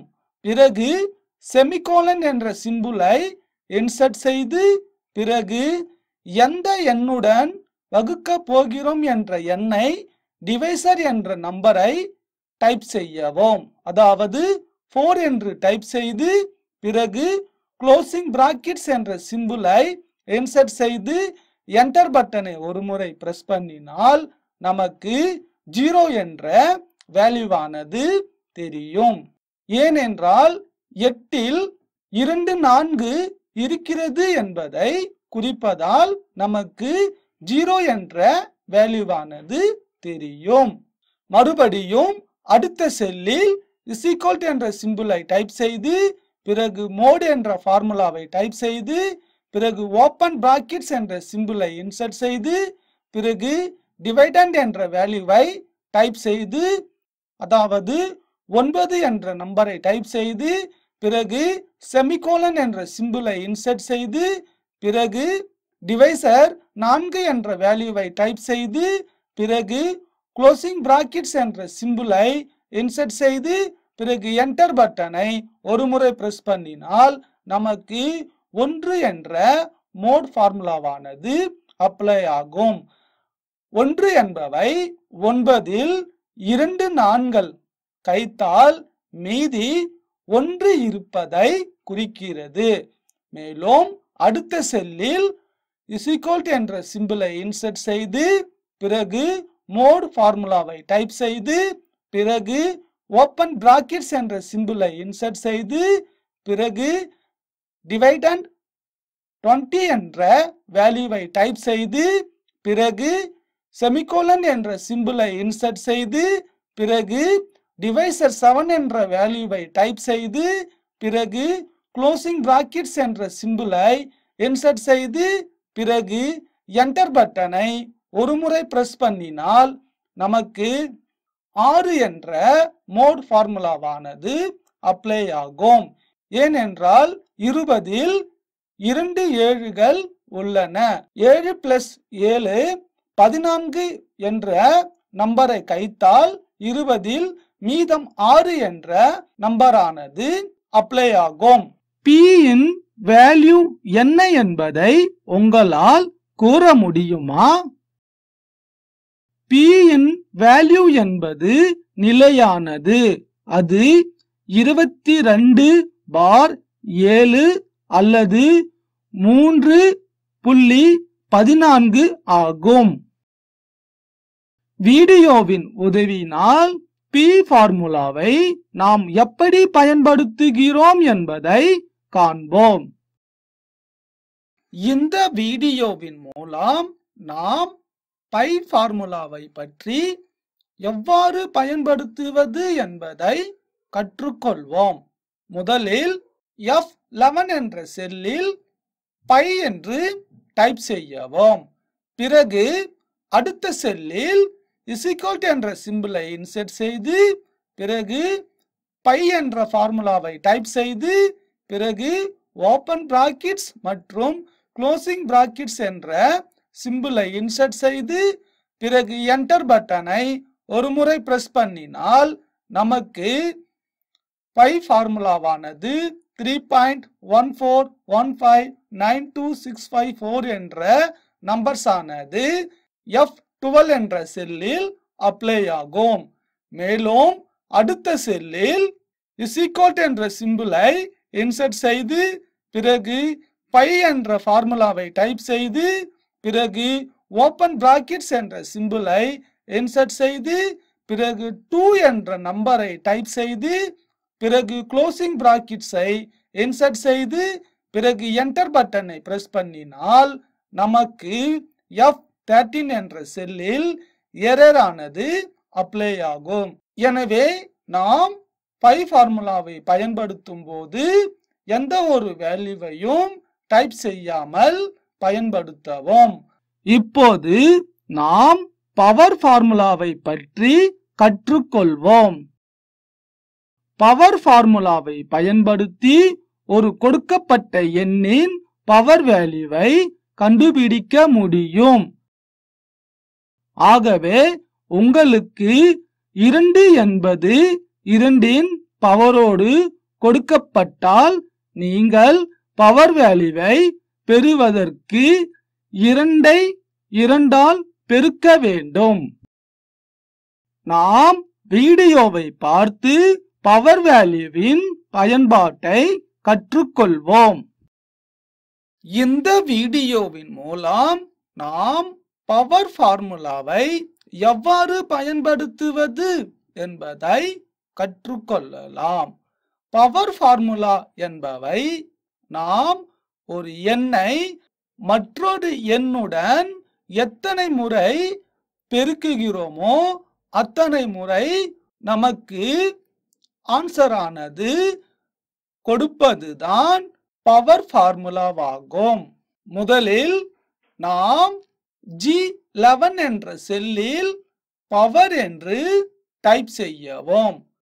பிறகு செமிகோலன் என்ற சிம்புலை இன்சர்ட் செய்து பிறகு எந்த எண்ணுடன் வகுக்க போகிறோம் என்ற எண்ணை டிவைசர் என்ற நம்பரை டைப் செய்யவும் அதாவது ஃபோர் என்று டைப் செய்து பிறகு க்ளோசிங் பிராக்கெட்ஸ் என்ற சிம்புலை இன்சர்ட் செய்து என்டர் பட்டனை ஒரு முறை பிரஸ் பண்ணினால் நமக்கு ஜீரோ என்ற வேல்யூவானது தெரியும் ஏனென்றால் எட்டில் இரண்டு நான்கு இருக்கிறது என்பதை குறிப்பதால் நமக்கு ஜீரோ என்ற வேல்யூவானது தெரியும் மறுபடியும் அடுத்த செல்லில் இஸ் என்ற சிம்பிளை டைப் செய்து பிறகு மோட் என்ற ஃபார்முலாவை டைப் செய்து பிறகு ஓப்பன் பிராக்கெட்ஸ் என்ற சிம்பிளை இன்சர்ட் செய்து பிறகு டிவைடண்ட் என்ற வேல்யூவை டைப் செய்து அதாவது ஒன்பது என்ற நம்பரை டைப் செய்து பிறகு செமிகோலன் என்ற சிம்பிளை இன்சர்ட் செய்து பிறகு டிவைசர் நான்கு என்ற வேல்யூவை டைப் செய்து பிறகு க்ளோசிங் பிராக்கெட்ஸ் என்ற சிம்பிளை இன்சர்ட் செய்து பிறகு என்டர் பட்டனை ஒரு முறை பிரஸ் பண்ணினால் நமக்கு ஒன்று என்ற மோட் ஃபார்முலாவானது அப்ளை ஆகும் ஒன்று என்பவை ஒன்பதில் இரண்டு நான்கள் கைத்தால் மீதி ஒன்று இருப்பதை குறிக்கிறது மேலும் அடுத்த செல்லில் இசிகோல்ட் என்ற சிம்பிளை இன்சர்ட் செய்து பிறகு மோட் ஃபார்முலாவை டைப் செய்து பிறகு ஓப்பன் பிராக்கெட்ஸ் என்ற சிம்பிளை இன்சர்ட் செய்து பிறகு டிவைடண்ட் 20 என்ற வேல்யூவை டைப் செய்து பிறகு செமிகோலன் என்ற சிம்பிளை இன்சர்ட் செய்து பிறகு டிவைசர் 7 என்ற வேல்யூவை டைப் செய்து பிறகு க்ளோசிங் பிராக்கெட்ஸ் என்ற சிம்பிளை இன்சர்ட் செய்து பிறகு என்டர் பட்டனை ஒரு முறை பிரஸ் பண்ணினால் நமக்கு ஆறு என்ற மோட் ஃபார்முலாவானது அப்ளை ஆகும் ஏனென்றால் இருபதில் இரண்டு ஏழுகள் உள்ளன ஏழு பிளஸ் ஏழு பதினான்கு என்ற நம்பரை கைத்தால் இருபதில் மீதம் ஆறு என்ற நம்பரானது அப்ளை ஆகும் P இன் வேல்யூ என்ன என்பதை உங்களால் கூற முடியுமா P இன் வேல்யூ என்பது நிலையானது அது இருபத்தி ரெண்டு பார் ஏழு அல்லது மூன்று புள்ளி பதினான்கு ஆகும் வீடியோவின் உதவியினால் பி ஃபார்முலாவை நாம் எப்படி பயன்படுத்துகிறோம் என்பதை காண்போம் இந்த வீடியோவின் மூலம் நாம் பை ஃபார்முலாவை பற்றி எவ்வாறு பயன்படுத்துவது என்பதை கற்றுக்கொள்வோம் முதலில் எஃப் லெவன் என்ற செல்லில் பை என்று டைப் செய்யவும் பிறகு அடுத்த செல்லில் இசிகோல்ட் என்ற சிம்பிளை இன்செர்ட் செய்து பிறகு பை என்ற ஃபார்முலாவை டைப் செய்து பிறகு ஓப்பன் பிராக்கெட்ஸ் மற்றும் க்ளோசிங் பிராக்கெட்ஸ் என்ற சிம்பிளை இன்சர்ட் செய்து பிறகு என்டர் பட்டனை ஒரு முறை பிரஸ் பண்ணினால் நமக்கு பை ஃபார்முலாவானது three point one four one five nine two six five four என்ற நம்பர்ஸ் ஆனது எஃப் டுவெல் என்ற செல்லில் அப்ளை ஆகும் மேலும் அடுத்த செல்லில் இசிகோட் என்ற சிம்பிளை இன்சர்ட் செய்து பிறகு பை என்ற ஃபார்முலாவை டைப் செய்து பிறகு ஓப்பன் பிராக்கெட்ஸ் என்ற சிம்பிளை இன்சர்ட் செய்து பிறகு டூ என்ற நம்பரை டைப் செய்து பிறகு க்ளோசிங் பிராக்கெட்ஸை இன்சர்ட் செய்து பிறகு என்டர் பட்டனை பிரஸ் பண்ணினால் நமக்கு எஃப் தேர்ட்டீன் என்ற செல்லில் எரர் ஆனது அப்ளை ஆகும் எனவே நாம் பை ஃபார்முலாவை பயன்படுத்தும் போது எந்த ஒரு வேல்யூவையும் டைப் செய்யாமல் பயன்படுத்தவும் இப்போது நாம் பவர் ஃபார்முலாவை பற்றி கற்றுக்கொள்வோம் பவர் ஃபார்முலாவை பயன்படுத்தி ஒரு கொடுக்கப்பட்ட எண்ணின் பவர் வேல்யூவை கண்டுபிடிக்க முடியும் ஆகவே உங்களுக்கு இரண்டு என்பது இரண்டின் பவரோடு கொடுக்கப்பட்டால் நீங்கள் பவர் வேல்யூவை பெறுவதற்கு இரண்டை இரண்டால் பெருக்க வேண்டும் நாம் வீடியோவை பார்த்து பவர் வேல்யூவின் பயன்பாட்டை கற்றுக்கொள்வோம் இந்த வீடியோவின் மூலம் நாம் பவர் ஃபார்முலாவை எவ்வாறு பயன்படுத்துவது என்பதை கற்றுக்கொள்ளலாம் பவர் ஃபார்முலா என்பவை நாம் ஒரு எண்ணை மற்றொரு எண்ணுடன் எத்தனை முறை பெருக்குகிறோமோ அத்தனை முறை நமக்கு ஆன்சர் ஆனது கொடுப்பதுதான் பவர் ஃபார்முலாவாகும் முதலில் நாம் ஜி லெவன் என்ற செல்லில் பவர் என்று டைப் செய்யவும்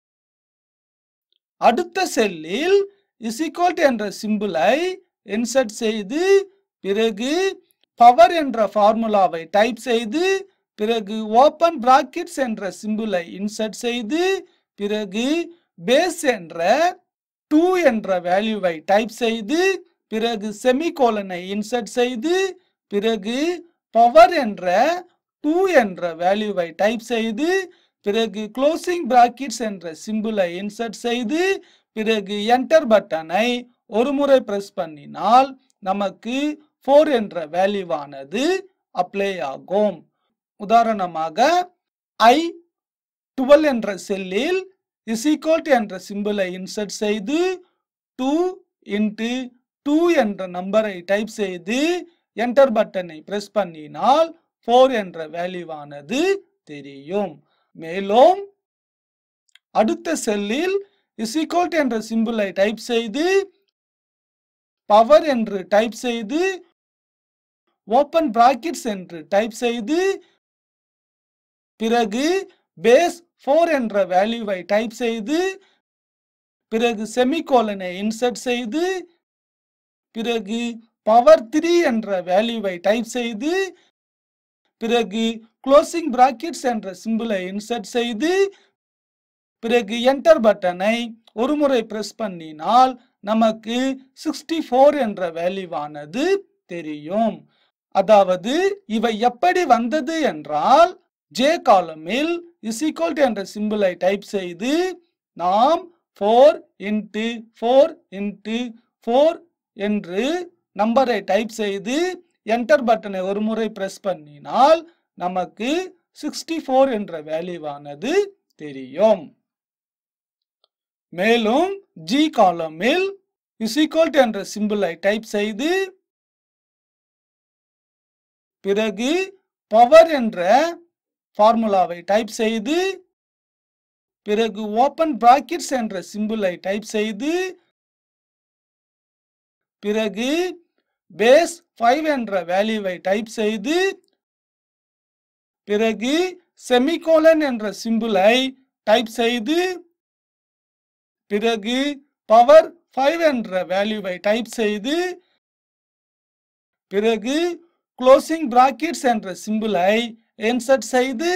அடுத்த செல்லில் இசிகோல்ட் என்ற சிம்பிளை இன்சர்ட் செய்து பிறகு பவர் என்ற ஃபார்முலாவை டைப் செய்து பிறகு ஓப்பன் பிராக்கெட்ஸ் என்ற சிம்பிளை இன்சர்ட் செய்து பிறகு பேஸ் என்ற டூ என்ற வேல்யூவை டைப் செய்து பிறகு செமிகோலனை இன்சர்ட் செய்து பிறகு பவர் என்ற டூ என்ற வேல்யூவை டைப் செய்து பிறகு க்ளோசிங் பிராக்கெட்ஸ் என்ற சிம்பிளை இன்சர்ட் செய்து பிறகு என்டர் பட்டனை ஒரு முறை பிரஸ் பண்ணினால் நமக்கு ஃபோர் என்ற வேல்யூவானது அப்ளை ஆகும் உதாரணமாக ஐ டுவெல் என்ற செல்லில் இசிகோல்ட் என்ற சிம்பிளை இன்சர்ட் செய்து டூ இன்ட்டு டூ என்ற நம்பரை டைப் செய்து என்டர் பட்டனை பிரஸ் பண்ணினால் ஃபோர் என்ற வேல்யூவானது தெரியும் மேலும் அடுத்த செல்லில் இசிகோல்ட் என்ற சிம்பிளை டைப் செய்து பவர் என்று டைப் செய்து ஓப்பன் பிராக்கெட்ஸ் என்று டைப் செய்து பிறகு பேஸ் ஃபோர் என்ற வேல்யூவை டைப் செய்து பிறகு செமிகோலனை இன்சர்ட் செய்து பிறகு பவர் த்ரீ என்ற வேல்யூவை டைப் செய்து பிறகு க்ளோசிங் பிராக்கெட்ஸ் என்ற சிம்பிளை இன்சர்ட் செய்து பிறகு என்டர் பட்டனை ஒரு முறை பிரஸ் பண்ணினால் நமக்கு சிக்ஸ்டி ஃபோர் என்ற வேல்யூவானது தெரியும் அதாவது இவை எப்படி வந்தது என்றால் ஜே காலமில் இசிகோல்ட் என்ற சிம்பிளை டைப் செய்து நாம் four into four into four என்று நம்பரை டைப் செய்து என்டர் பட்டனை ஒரு முறை பிரஸ் பண்ணினால் நமக்கு சிக்ஸ்டி ஃபோர் என்ற வேல்யூவானது தெரியும் மேலும் ஜி காலமில் இசிகோல்ட் என்ற சிம்பிளை டைப் செய்து பிறகு பவர் என்ற ஃபார்முலாவை டைப் செய்து பிறகு ஓப்பன் பிராக்கெட்ஸ் என்ற சிம்பிளை டைப் செய்து பிறகு பேஸ் ஃபைவ் என்ற வேல்யூவை டைப் செய்து பிறகு செமிகோலன் என்ற சிம்பிளை டைப் செய்து பிறகு பவர் ஃபைவ் என்ற வேல்யூவை டைப் செய்து பிறகு க்ளோசிங் பிராக்கெட்ஸ் என்ற சிம்பிளை இன்சர்ட் செய்து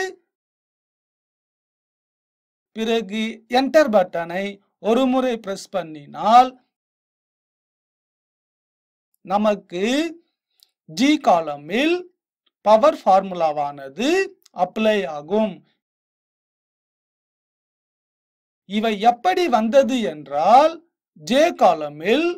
பிறகு என்டர் பட்டனை ஒரு முறை பிரஸ் பண்ணினால் நமக்கு ஜி காலமில் பவர் ஃபார்முலாவானது அப்ளை ஆகும் இவை எப்படி வந்தது என்றால் ஜே காலமில்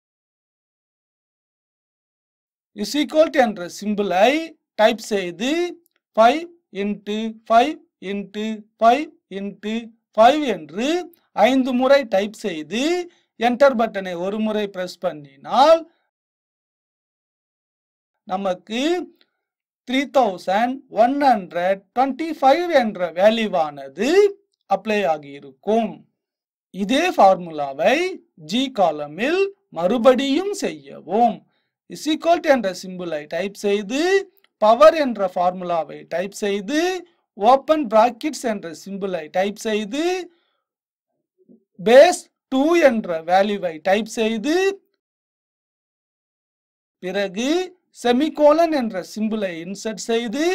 இசிகோல்ட் என்ற சிம்பிளை டைப் செய்து five into five into five into five என்று ஐந்து முறை டைப் செய்து என்டர் பட்டனை ஒரு முறை பிரஸ் பண்ணினால் நமக்கு three thousand one hundred twenty five என்ற வேல்யூவானது அப்ளை ஆகியிருக்கும் இதே ஃபார்முலாவை ஜி காலமில் மறுபடியும் செய்யவும் இசிகோல்ட் என்ற சிம்பிளை டைப் செய்து பவர் என்ற ஃபார்முலாவை டைப் செய்து ஓப்பன் பிராக்கெட்ஸ் என்ற சிம்பிளை டைப் செய்து பேஸ் டூ என்ற வேல்யூவை டைப் செய்து பிறகு செமிகோலன் என்ற சிம்பிளை இன்சர்ட் செய்து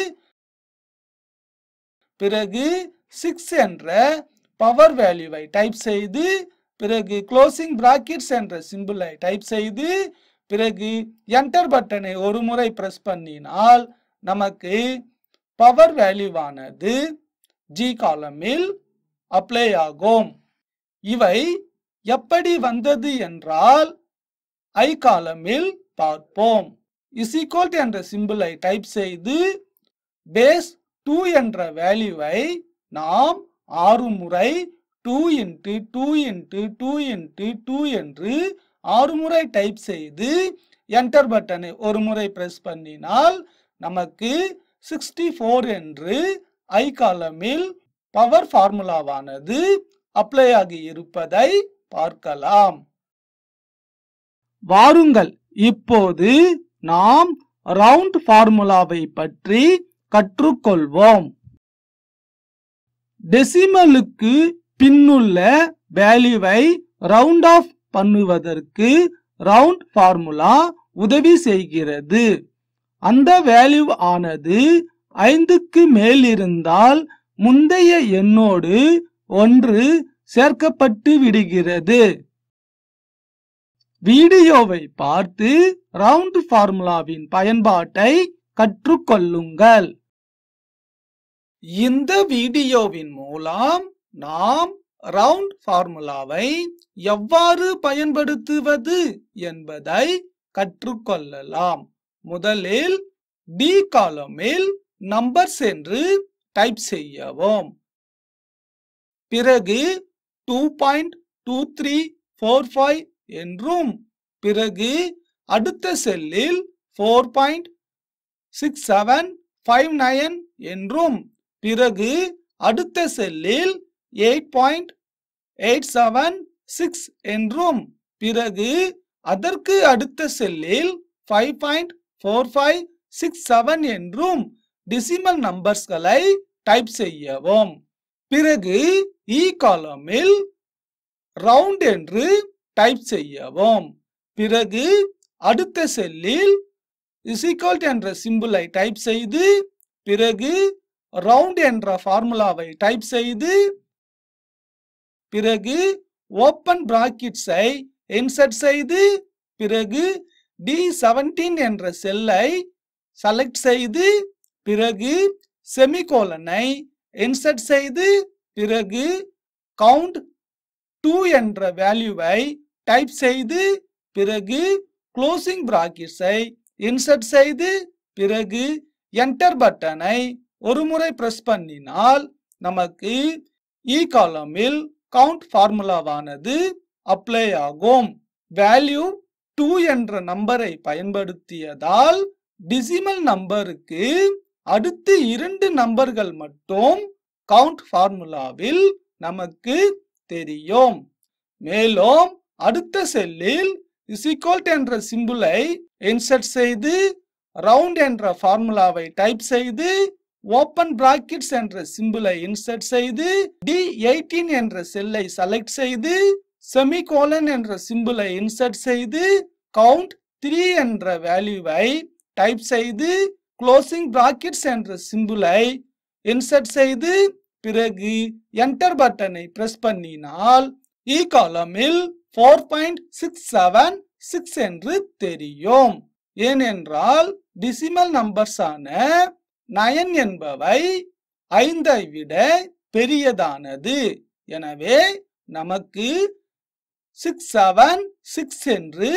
பிறகு சிக்ஸ் என்ற பவர் வேல்யூவை டைப் செய்து பிறகு க்ளோசிங் பிராக்கெட்ஸ் என்ற சிம்பிளை டைப் செய்து பிறகு என்டர் பட்டனை ஒரு முறை பிரஸ் பண்ணினால் நமக்கு பவர் வேல்யூவானது ஜி காலமில் அப்ளை ஆகும் இவை எப்படி வந்தது என்றால் ஐ காலமில் பார்ப்போம் இஸ் ஈக்குவல் என்ற சிம்பிளை டைப் செய்து பேஸ் டூ என்ற வேல்யூவை நாம் ஆறு முறை two into two into two into two என்று ஆறு முறை டைப் செய்து என்டர் பட்டனை ஒரு முறை பிரஸ் பண்ணினால் நமக்கு சிக்ஸ்டி ஃபோர் என்று ஐ காலமில் பவர் ஃபார்முலாவானது அப்ளை ஆகி இருப்பதை பார்க்கலாம் வாருங்கள் இப்போது நாம் ரவுண்ட் ஃபார்முலாவை பற்றி கற்றுக்கொள்வோம் டெசிமலுக்கு பின்னுள்ள வேல்யூவை ரவுண்ட் ஆஃப் பண்ணுவதற்கு ரவுண்ட் ஃபார்முலா உதவி செய்கிறது அந்த வேல்யூ ஆனது ஐந்துக்கு மேல் இருந்தால் முந்தைய எண்ணோடு ஒன்று சேர்க்கப்பட்டு விடுகிறது வீடியோவை பார்த்து ரவுண்ட் ஃபார்முலாவின் பயன்பாட்டை கற்றுக்கொள்ளுங்கள் இந்த வீடியோவின் மூலம் நாம் ரவுண்ட் ஃபார்முலாவை எவ்வாறு பயன்படுத்துவது என்பதை கற்றுக்கொள்ளலாம் முதலில் டி காலமில் நம்பர்ஸ் என்று டைப் செய்யவும் பிறகு two point two three four five என்றும் பிறகு அடுத்த செல்லில் four point six seven five nine என்றும் பிறகு அடுத்த செல்லில் eight point eight seven six என்றும் பிறகு அதற்கு அடுத்த செல்லில் five point four five six seven என்றும் டிசிமல் நம்பர்ஸ்களை டைப் செய்யவும் பிறகு இ காலமில் ரவுண்ட் என்று டைப் செய்யவும் பிறகு அடுத்த செல்லில் இசிகோல்ட் என்ற சிம்பிளை டைப் செய்து பிறகு ரவுண்ட் என்ற ஃபார்முலாவை டைப் செய்து பிறகு ஓப்பன் பிராக்கெட்ஸை இன்சர்ட் செய்து பிறகு டி செவன்டீன் என்ற செல்லை செலக்ட் செய்து பிறகு செமிகோலனை இன்சர்ட் செய்து பிறகு கவுண்ட் டூ என்ற வேல்யூவை டைப் செய்து பிறகு க்ளோசிங் பிராக்கெட்ஸை இன்சர்ட் செய்து பிறகு என்டர் பட்டனை ஒரு முறை பிரஸ் பண்ணினால் நமக்கு இ காலமில் கவுண்ட் ஃபார்முலாவானது அப்ளை ஆகும் வேல்யூ டூ என்ற நம்பரை பயன்படுத்தியதால் டிசிமல் நம்பருக்கு அடுத்து இரண்டு நம்பர்கள் மட்டும் கவுண்ட் ஃபார்முலாவில் நமக்கு தெரியும் மேலும் அடுத்த செல்லில் இசிகோல்ட் என்ற சிம்பிளை இன்சர்ட் செய்து ரவுண்ட் என்ற ஃபார்முலாவை டைப் செய்து ஓப்பன் பிராக்கெட்ஸ் என்ற சிம்பிளை இன்சர்ட் செய்து டி எயிட்டீன் என்ற செல்லை செலக்ட் செய்து செமிகோலன் என்ற சிம்பிளை இன்சர்ட் செய்து கவுண்ட் த்ரீ என்ற வேல்யூவை டைப் செய்து க்ளோசிங் பிராக்கெட்ஸ் என்ற சிம்பிளை இன்சர்ட் செய்து பிறகு என்டர் பட்டனை பிரஸ் பண்ணினால் இ காலமில் four point six seven six என்று தெரியும் ஏனென்றால் டிசிமல் நம்பர்ஸான நயன் என்பவை ஐந்தை விட பெரியதானது எனவே நமக்கு சிக்ஸ் செவன் சிக்ஸ் என்று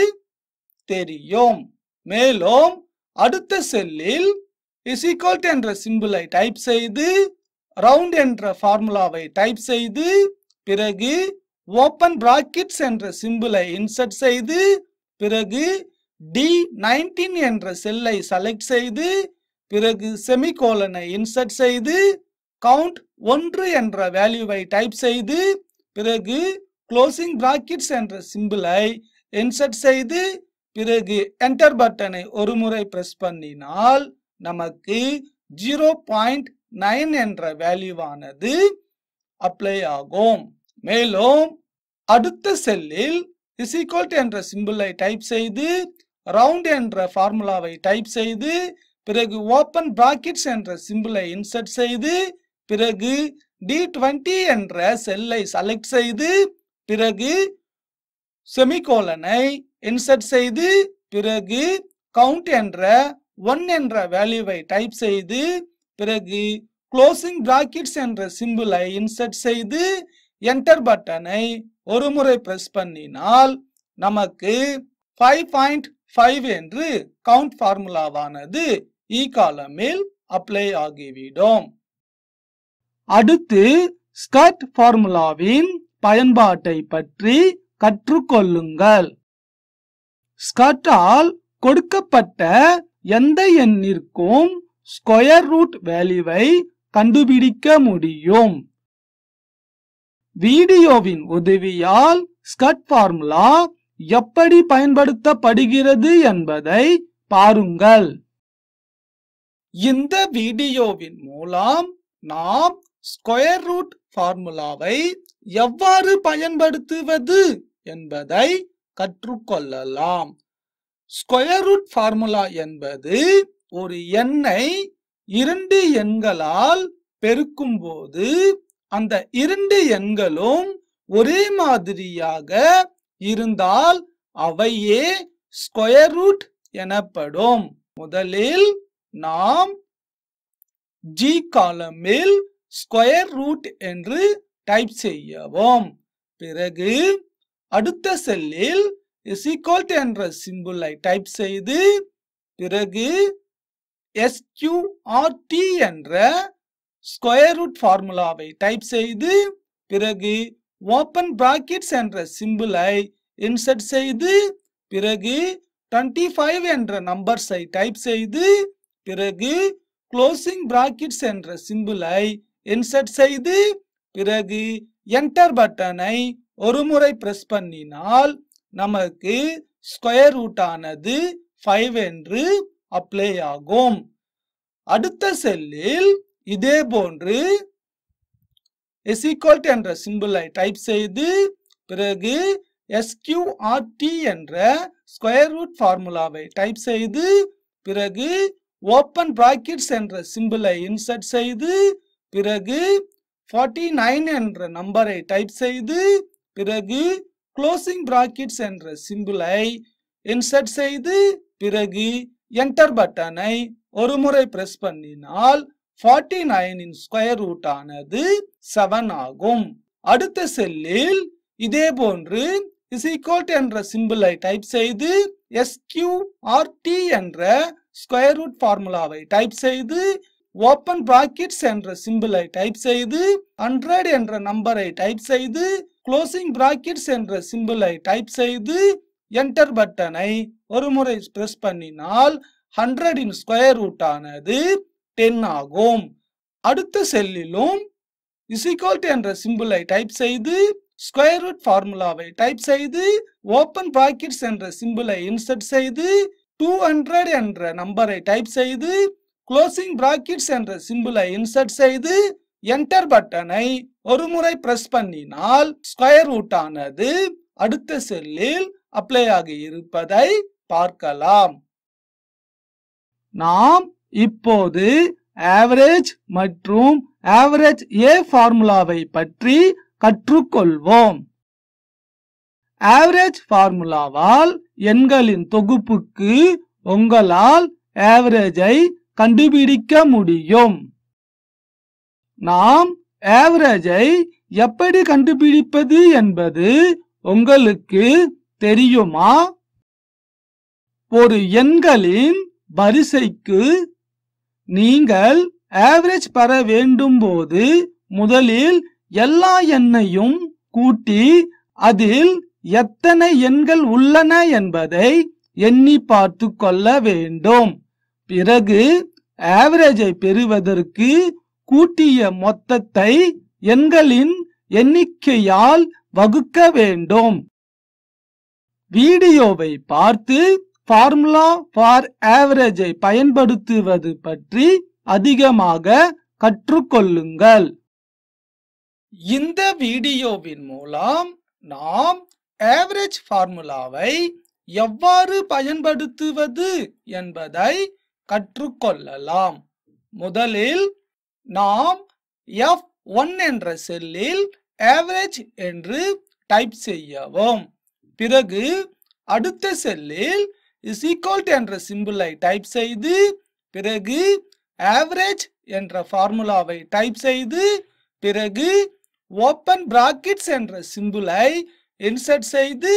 தெரியும் மேலும் அடுத்த செல்லில் இசிகோல்ட் என்ற சிம்பிளை டைப் செய்து ரவுண்ட் என்ற ஃபார்முலாவை டைப் செய்து பிறகு ஓப்பன் பிராக்கெட்ஸ் என்ற சிம்பிளை இன்சர்ட் செய்து பிறகு டி நைன்டீன் என்ற செல்லை செலக்ட் செய்து பிறகு செமிகோலனை இன்சர்ட் செய்து கவுண்ட் ஒன்று என்ற வேல்யூவை டைப் செய்து பிறகு க்ளோசிங் பிராக்கெட்ஸ் என்ற சிம்பிளை இன்சர்ட் செய்து பிறகு என்டர் பட்டனை ஒரு முறை பிரஸ் பண்ணினால் நமக்கு ஜீரோ பாயிண்ட் நைன் என்ற வேல்யூவானது அப்ளை ஆகும் மேலும் அடுத்த செல்லில் இசிகோல்ட் என்ற சிம்பிளை டைப் செய்து ரவுண்ட் என்ற ஃபார்முலாவை டைப் செய்து பிறகு ஓப்பன் பிராக்கெட்ஸ் என்ற சிம்பிளை இன்சர்ட் செய்து பிறகு டி டுவெண்ட்டி என்ற செல்லை செலக்ட் செய்து பிறகு செமிகோலனை இன்சர்ட் செய்து பிறகு கவுண்ட் என்ற ஒன் என்ற வேல்யூவை டைப் செய்து பிறகு க்ளோசிங் பிராக்கெட்ஸ் என்ற சிம்பிளை இன்சர்ட் செய்து என்டர் பட்டனை ஒரு முறை பிரஸ் பண்ணினால் நமக்கு ஃபைவ் பாயிண்ட் ஃபைவ் என்று கவுண்ட் ஃபார்முலாவானது இ காலமில் அப்ளை ஆகிவிடும் அடுத்து ஸ்கட் ஃபார்முலாவின் பயன்பாட்டை பற்றி கற்றுக்கொள்ளுங்கள் ஸ்கட்டால் கொடுக்கப்பட்ட எந்த எண்ணிற்கும் ஸ்கொயர் ரூட் வேல்யூவை கண்டுபிடிக்க முடியும் வீடியோவின் உதவியால் ஸ்கட் ஃபார்முலா எப்படி பயன்படுத்தப்படுகிறது என்பதை பாருங்கள் இந்த வீடியோவின் மூலம் நாம் ஸ்கொயர் ரூட் ஃபார்முலாவை எவ்வாறு பயன்படுத்துவது என்பதை கற்றுக்கொள்ளலாம் ஸ்கொயர் ரூட் ஃபார்முலா என்பது ஒரு எண்ணை இரண்டு எண்களால் பெருக்கும்போது அந்த இரண்டு எண்களும் ஒரே மாதிரியாக இருந்தால் அவையே ஸ்கொயர் ரூட் எனப்படும் முதலில் நாம் ஜி காலமில் ஸ்கொயர் ரூட் என்று டைப் செய்யவும் பிறகு அடுத்த செல்லில் இசிகோல்ட் என்ற சிம்பிளை டைப் செய்து பிறகு எஸ்கியூஆர்டி என்ற ஸ்கொயர் ரூட் ஃபார்முலாவை டைப் செய்து பிறகு ஓப்பன் பிராக்கெட்ஸ் என்ற சிம்பிளை இன்சர்ட் செய்து பிறகு 25 என்ற நம்பர்ஸை டைப் செய்து பிறகு க்ளோசிங் பிராக்கெட்ஸ் என்ற சிம்பிளை இன்சர்ட் செய்து பிறகு என்டர் பட்டனை ஒரு முறை பிரஸ் பண்ணினால் நமக்கு ஸ்கொயர் ரூட் ஆனது ஃபைவ் என்று அப்ளை ஆகும் அடுத்த செல்லில் இதே போன்று எசிகோல்ட் என்ற சிம்பிளை டைப் செய்து பிறகு எஸ்கியூஆர்டி என்ற ஸ்கொயர் ரூட் ஃபார்முலாவை டைப் செய்து பிறகு ஓப்பன் பிராக்கெட்ஸ் என்ற சிம்பிளை இன்சர்ட் செய்து பிறகு 49 என்ற நம்பரை டைப் செய்து பிறகு க்ளோசிங் பிராக்கெட்ஸ் என்ற சிம்பிளை இன்சர்ட் செய்து பிறகு என்டர் பட்டனை ஒரு முறை பிரஸ் பண்ணினால் 49 இன் ஸ்கொயர் ரூட் ஆனது 7 ஆகும் அடுத்த செல்லில் இதே போன்று இஸ் என்ற சிம்பிளை டைப் செய்து எஸ்கியூஆர்டி என்ற ஸ்கொயர் ரூட் ஃபார்முலாவை டைப் செய்து ஓப்பன் பிராக்கெட்ஸ் என்ற சிம்பிளை டைப் செய்து 100 என்ற நம்பரை டைப் செய்து க்ளோசிங் பிராக்கெட்ஸ் என்ற சிம்பிளை டைப் செய்து என்டர் பட்டனை ஒரு முறை பிரஸ் பண்ணினால் 100 இன் ஸ்கொயர் ரூட் ஆனது 10 ஆகும் அடுத்த செல்லிலும் இசிகோல்ட் என்ற சிம்பிளை டைப் செய்து ஸ்கொயர் ரூட் ஃபார்முலாவை டைப் செய்து ஓப்பன் பிராக்கெட்ஸ் என்ற சிம்பிளை இன்சர்ட் செய்து 200 என்ற நம்பரை டைப் செய்து க்ளோசிங் பிராக்கெட்ஸ் என்ற சிம்பிளை இன்சர்ட் செய்து என்டர் பட்டனை ஒரு முறை பிரஸ் பண்ணினால் ஸ்கொயர் ரூட் ஆனது அடுத்த செல்லில் அப்ளை ஆகி இருப்பதை பார்க்கலாம் நாம் இப்போது ஆவரேஜ் மற்றும் ஆவரேஜ் ஏ ஃபார்முலாவை பற்றி கற்றுக்கொள்வோம் ஆவரேஜ் ஃபார்முலாவால் எண்களின் தொகுப்புக்கு உங்களால் ஆவரேஜை கண்டுபிடிக்க முடியும் நாம் ஆவரேஜை எப்படி கண்டுபிடிப்பது என்பது உங்களுக்கு தெரியுமா ஒரு எண்களின் வரிசைக்கு நீங்கள் ஆவரேஜ் பெற வேண்டும் போது முதலில் எல்லா எண்ணையும் கூட்டி அதில் எத்தனை எண்கள் உள்ளன என்பதை எண்ணி பார்த்து கொள்ள வேண்டும் பிறகு ஆவரேஜை பெறுவதற்கு கூட்டிய மொத்தத்தை எண்களின் எண்ணிக்கையால் வகுக்க வேண்டும் வீடியோவை பார்த்து ஃபார்முலா ஃபார் ஆவரேஜை பயன்படுத்துவது பற்றி அதிகமாக கற்றுக்கொள்ளுங்கள் இந்த வீடியோவின் மூலம் நாம் ஆவரேஜ் ஃபார்முலாவை எவ்வாறு பயன்படுத்துவது என்பதை கற்றுக்கொள்ளலாம் முதலில் நாம் எஃப் ஒன் என்ற செல்லில் ஆவரேஜ் என்று டைப் செய்யவும் பிறகு அடுத்த செல்லில் இஸ் ஈக்குவல் என்ற சிம்பிளை டைப் செய்து பிறகு ஆவரேஜ் என்ற ஃபார்முலாவை டைப் செய்து பிறகு ஓப்பன் பிராக்கெட்ஸ் என்ற சிம்பிளை இன்சர்ட் செய்து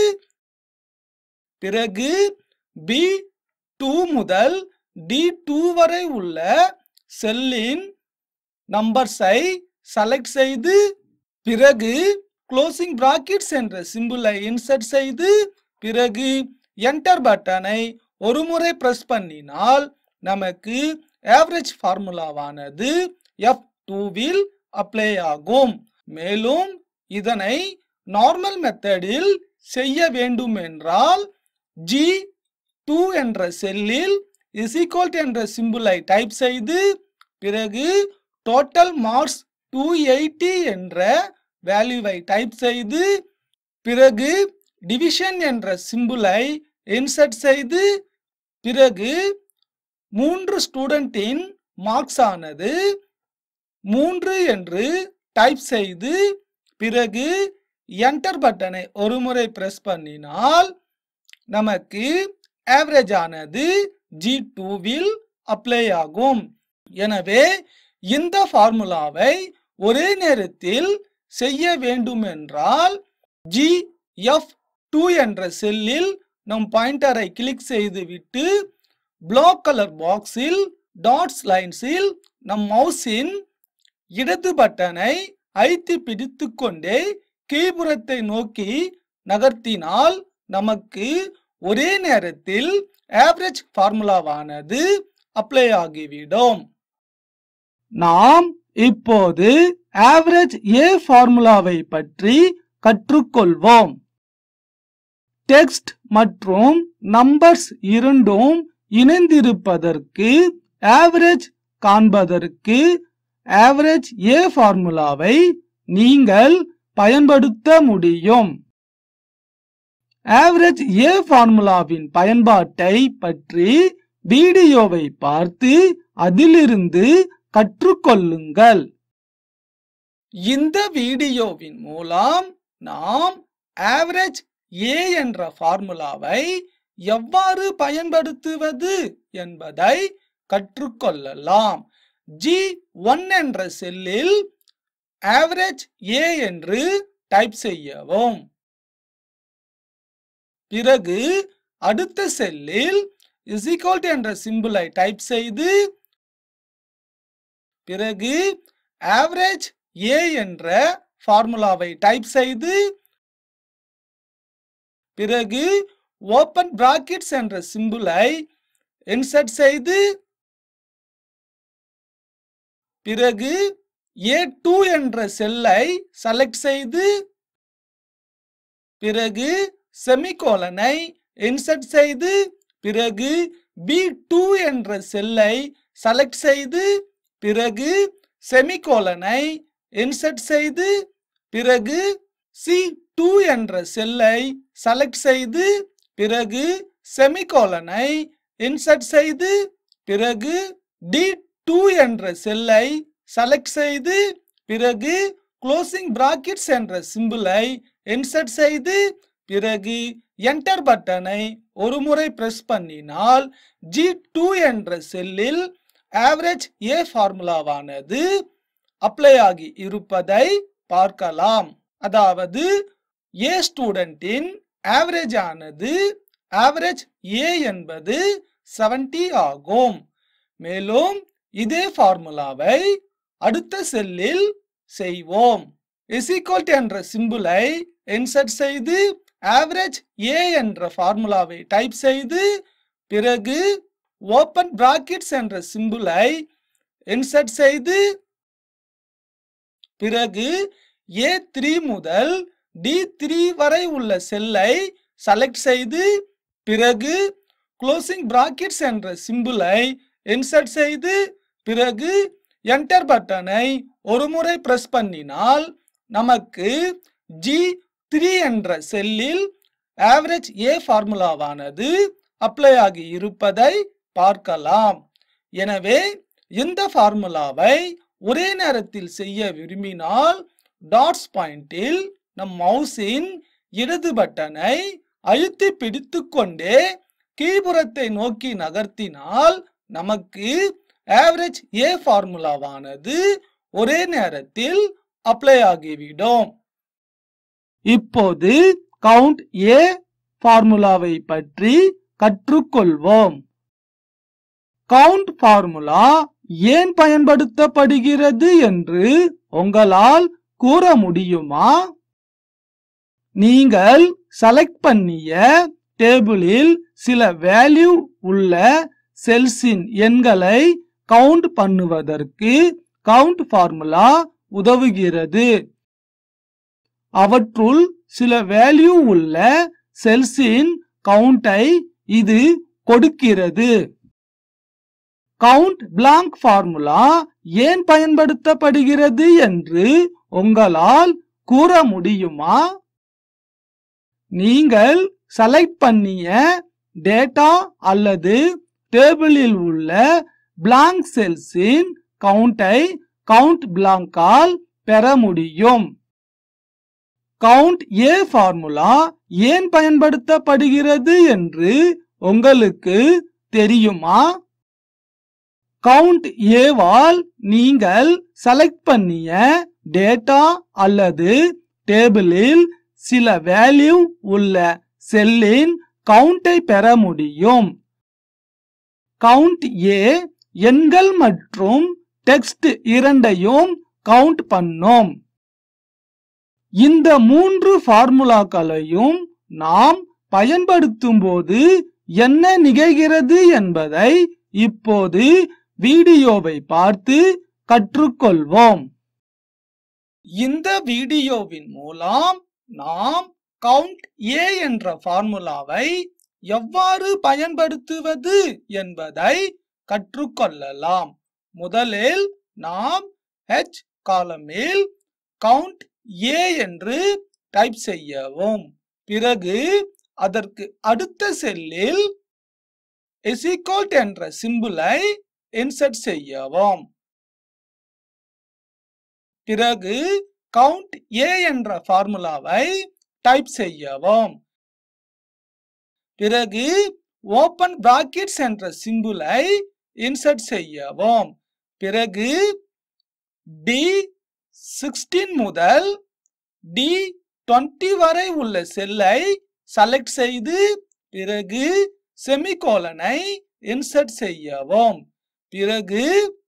பிறகு பி டூ முதல் டி டூ வரை உள்ள செல்லின் நம்பர்ஸை செலக்ட் செய்து பிறகு க்ளோசிங் பிராக்கெட்ஸ் என்ற சிம்பிளை இன்சர்ட் செய்து பிறகு என்டர் பட்டனை ஒரு முறை பிரஸ் பண்ணினால் நமக்கு ஆவரேஜ் ஃபார்முலாவானது எஃப் டூவில் அப்ளை ஆகும் மேலும் இதனை நார்மல் மெத்தடில் செய்ய வேண்டும் என்றால் ஜி டூ என்ற செல்லில் இஸ் ஈக்குவல் என்ற சிம்பிளை டைப் செய்து பிறகு டோட்டல் மார்க்ஸ் டூ எயிட்டி என்ற வேல்யூவை டைப் செய்து பிறகு டிவிஷன் என்ற சிம்பிளை இன்சர்ட் செய்து பிறகு மூன்று ஸ்டூடெண்டின் மார்க்ஸ் ஆனது மூன்று என்று டைப் செய்து பிறகு என்டர் பட்டனை ஒரு முறை பிரஸ் பண்ணினால் நமக்கு ஆவரேஜ் ஆனது ஜி டூவில் அப்ளை ஆகும் எனவே இந்த ஃபார்முலாவை ஒரே நேரத்தில் செய்ய வேண்டும் என்றால் ஜி எஃப் டூ என்ற செல்லில் நம் பாயிண்டரை கிளிக் செய்துவிட்டு பிளாக் கலர் பாக்ஸில் டாட்ஸ் லைன்ஸில் நம் மவுஸின் இடது பட்டனை அழுத்தி பிடித்து கொண்டே கீபுறத்தை நோக்கி நகர்த்தினால் நமக்கு ஒரே நேரத்தில் ஆவரேஜ் ஃபார்முலாவானது அப்ளை ஆகிவிடும் நாம் இப்போது ஆவரேஜ் ஏ ஃபார்முலாவை பற்றி கற்றுக்கொள்வோம் டெக்ஸ்ட் மற்றும் நம்பர்ஸ் இரண்டும் இணைந்திருப்பதற்கு ஆவரேஜ் காண்பதற்கு ஆவரேஜ் ஏ ஃபார்முலாவை நீங்கள் பயன்படுத்த முடியும் ஆவரேஜ் ஏ ஃபார்முலாவின் பயன்பாட்டை பற்றி வீடியோவை பார்த்து அதிலிருந்து கற்றுக்கொள்ளுங்கள் இந்த வீடியோவின் மூலம் நாம் ஆவரேஜ் ஏ என்ற ஃபார்முலாவை எவ்வாறு பயன்படுத்துவது என்பதை கற்றுக்கொள்ளலாம் ஜி ஒன் என்ற செல்லில் ஆவரேஜ் ஏ என்று டைப் செய்யவும் பிறகு அடுத்த செல்லில் இஸ் என்ற சிம்பிளை டைப் செய்து பிறகு ஆவரேஜ் ஏ என்ற ஃபார்முலாவை டைப் செய்து பிறகு ஓப்பன் பிராக்கெட்ஸ் என்ற சிம்பிளை இன்சர்ட் செய்து பிறகு ஏ டூ என்ற செல்லை செலக்ட் செய்து பிறகு செமிகோலனை இன்சர்ட் செய்து பிறகு பி டூ என்ற செல்லை செலக்ட் செய்து பிறகு செமிகோலனை இன்சர்ட் செய்து பிறகு சி டூ என்ற செல்லை செலக்ட் செய்து பிறகு செமிகோலனை இன்சர்ட் செய்து பிறகு டி டூ என்ற செல்லை செலக்ட் செய்து பிறகு க்ளோசிங் பிராக்கெட்ஸ் என்ற சிம்பிளை இன்சர்ட் செய்து பிறகு என்டர் பட்டனை ஒரு முறை பிரஸ் பண்ணினால் ஜி டூ என்ற செல்லில் ஆவரேஜ் ஏ ஃபார்முலாவானது அப்ளை ஆகி இருப்பதை பார்க்கலாம் அதாவது ஏ ஸ்டூடெண்டின் ஆவரேஜ் ஆனது ஆவரேஜ் ஏ என்பது 70 ஆகும் மேலும் இதே ஃபார்முலாவை அடுத்த செல்லில் செய்வோம் இசிகோல்ட் என்ற சிம்பிளை இன்சர்ட் செய்து ஆவரேஜ் ஏ என்ற ஃபார்முலாவை டைப் செய்து பிறகு ஓப்பன் பிராக்கெட்ஸ் என்ற சிம்பிளை இன்சர்ட் செய்து பிறகு ஏ த்ரீ முதல் டி த்ரீ வரை உள்ள செல்லை செலக்ட் செய்து பிறகு க்ளோசிங் பிராக்கெட்ஸ் என்ற சிம்பிளை இன்சர்ட் செய்து பிறகு என்டர் பட்டனை ஒரு முறை பிரஸ் பண்ணினால் நமக்கு ஜி த்ரீ என்ற செல்லில் ஆவரேஜ் ஏ ஃபார்முலாவானது அப்ளை ஆகி இருப்பதை பார்க்கலாம் எனவே இந்த ஃபார்முலாவை ஒரே நேரத்தில் செய்ய விரும்பினால் டாட்ஸ் பாயிண்டில் நம் மவுஸின் இடது பட்டனை அழுத்தி பிடித்துக்கொண்டே கீழ்புறத்தை நோக்கி நகர்த்தினால் நமக்கு ஆவரேஜ் ஏ ஃபார்முலாவானது ஒரே நேரத்தில் அப்ளை ஆகிவிடும் இப்போது கவுண்ட் ஏ ஃபார்முலாவை பற்றி கற்றுக்கொள்வோம் கவுண்ட் ஃபார்முலா ஏன் பயன்படுத்தப்படுகிறது என்று உங்களால் கூற முடியுமா நீங்கள் செலக்ட் பண்ணிய டேபிளில் சில வேல்யூ உள்ள செல்ஸின் எண்களை கவுண்ட் பண்ணுவதற்கு கவுண்ட் ஃபார்முலா உதவுகிறது அவற்றுள் சில வேல்யூ உள்ள செல்ஸின் கவுண்டை இது கொடுக்கிறது கவுண்ட் பிளாங்க் ஃபார்முலா ஏன் பயன்படுத்தப்படுகிறது என்று உங்களால் கூற முடியுமா நீங்கள் செலக்ட் பண்ணிய டேட்டா அல்லது டேபிளில் உள்ள பிளாங்க் செல்ஸின் கவுண்டை கவுண்ட் பிளாங்கால் பெற முடியும் கவுண்ட் ஏ ஃபார்முலா ஏன் பயன்படுத்தப்படுகிறது என்று உங்களுக்கு தெரியுமா கவுண்ட் ஏவால் நீங்கள் செலக்ட் பண்ணிய டேட்டா அல்லது டேபிளில் சில வேல்யூ உள்ள செல்லின் கவுண்டை பெற முடியும் கவுண்ட் ஏ எண்கள் மற்றும் டெக்ஸ்ட் இரண்டையும் கவுண்ட் பண்ணும் இந்த மூன்று ஃபார்முலாக்களையும் நாம் பயன்படுத்தும் போது என்ன நிகழ்கிறது என்பதை இப்போது வீடியோவை பார்த்து கற்றுக்கொள்வோம் இந்த வீடியோவின் மூலம் நாம் கவுண்ட் ஏ என்ற ஃபார்முலாவை எவ்வாறு பயன்படுத்துவது என்பதை கற்றுக்கொள்ளலாம் முதலில் நாம் ஹெச் காலமில் கவுண்ட் ஏ என்று டைப் செய்யவும் பிறகு அதற்கு அடுத்த செல்லில் எசிகோல்ட் என்ற சிம்பிளை இன்சர்ட் செய்யவும் பிறகு கவுண்ட் ஏ என்ற ஃபார்முலாவை டைப் செய்யவும் பிறகு ஓபன் பிராக்கெட்ஸ் என்ற சிம்பிளை இன்சர்ட் செய்யவும் பிறகு டி சிக்ஸ்டீன் முதல் டி டுவெண்ட்டி வரை உள்ள செல்லை செலக்ட் செய்து பிறகு செமிகோலனை இன்சர்ட் செய்யவும் பிறகு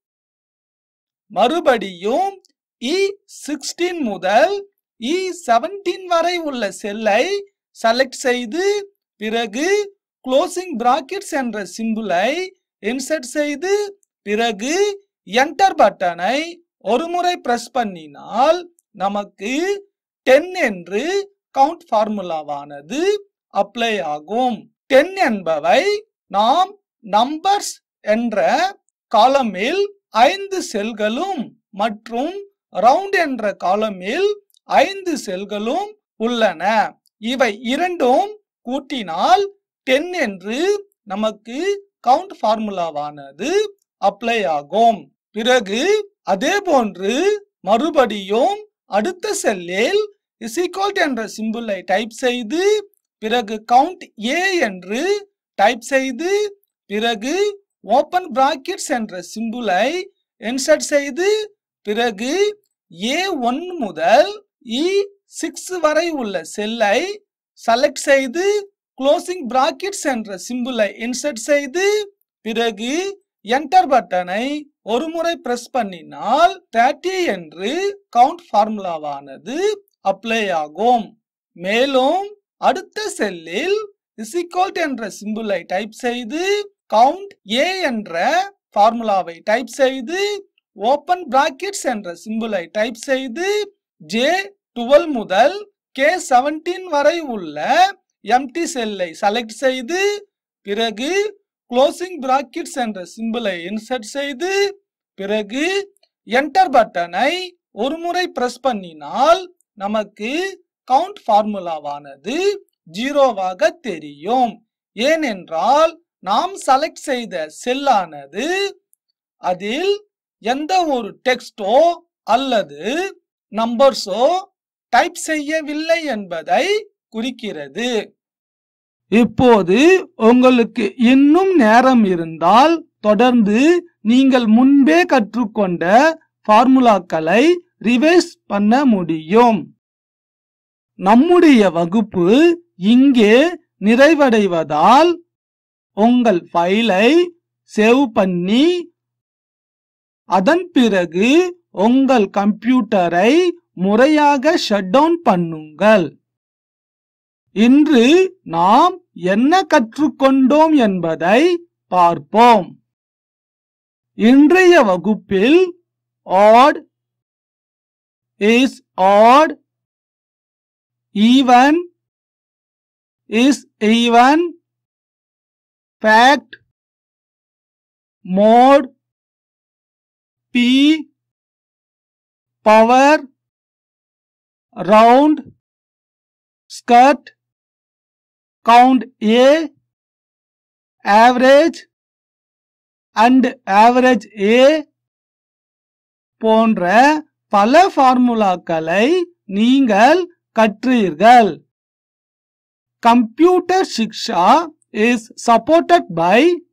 மறுபடியும் இ சிக்ஸ்டீன் முதல் இ செவன்டீன் வரை உள்ள செல்லை செலக்ட் செய்து பிறகு க்ளோசிங் பிராக்கெட்ஸ் என்ற சிம்பிளை இன்சர்ட் செய்து பிறகு என்டர் பட்டனை ஒரு முறை பிரஸ் பண்ணினால் நமக்கு டென் என்று கவுண்ட் ஃபார்முலாவானது அப்ளை ஆகும் டென் என்பவை நாம் நம்பர்ஸ் என்ற காலமில் ஐந்து செல்களும் மற்றும் ரவுண்ட் என்ற காலமில் ஐந்து செல்களும் உள்ளன இவை இரண்டும் கூட்டினால் டென் என்று நமக்கு கவுண்ட் ஃபார்முலாவானது அப்ளை ஆகும் பிறகு அதே போன்று மறுபடியும் அடுத்த செல்லில் இசிகோல்ட் என்ற சிம்பிளை டைப் செய்து பிறகு கவுண்ட் ஏ என்று டைப் செய்து பிறகு ஓபன் பிராக்கெட்ஸ் என்ற சிம்பிளை இன்சர்ட் செய்து பிறகு ஏ ஒன் முதல் இ சிக்ஸ் வரை உள்ள செல்லை செலக்ட் செய்து க்ளோசிங் பிராக்கெட்ஸ் என்ற சிம்பிளை இன்சர்ட் செய்து பிறகு என்டர் பட்டனை ஒரு முறை பிரஸ் பண்ணினால் தேர்ட்டி என்று கவுண்ட் ஃபார்முலாவானது அப்ளை ஆகும் மேலும் அடுத்த செல்லில் இசிகோல்ட் என்ற சிம்பிளை டைப் செய்து கவுண்ட் ஏ என்ற ஃபார்முலாவை டைப் செய்து ஓபன் பிராக்கெட்ஸ் என்ற சிம்பிளை டைப் செய்து ஜே டுவெல் முதல் கே செவன்டீன் வரை உள்ள எம்டி செல்லை செலக்ட் செய்து பிறகு க்ளோசிங் பிராக்கெட்ஸ் என்ற சிம்பிளை இன்சர்ட் செய்து பிறகு என்டர் பட்டனை ஒரு முறை பிரஸ் பண்ணினால் நமக்கு கவுண்ட் ஃபார்முலாவானது ஜீரோவாக தெரியும் ஏனென்றால் நாம் செலக்ட் செய்த செல்லானது அதில் எந்த ஒரு டெக்ஸ்டோ அல்லது நம்பர்ஸோ டைப் செய்யவில்லை என்பதை குறிக்கிறது இப்போது உங்களுக்கு இன்னும் நேரம் இருந்தால் தொடர்ந்து நீங்கள் முன்பே கற்றுக்கொண்ட ஃபார்முலாக்களை ரிவைஸ் பண்ண முடியும் நம்முடைய வகுப்பு இங்கே நிறைவடைவதால் உங்கள் ஃபைலை சேவ் பண்ணி அதன் பிறகு உங்கள் கம்ப்யூட்டரை முறையாக ஷட் டவுன் பண்ணுங்கள் இன்று நாம் என்ன கற்றுக்கொண்டோம் என்பதை பார்ப்போம் இன்றைய வகுப்பில் odd is odd even is even fact mode p power round skirt count a average and average a போன்ற பல ஃபார்முலாக்களை நீங்கள் கற்றீர்கள் computer Shiksha is supported by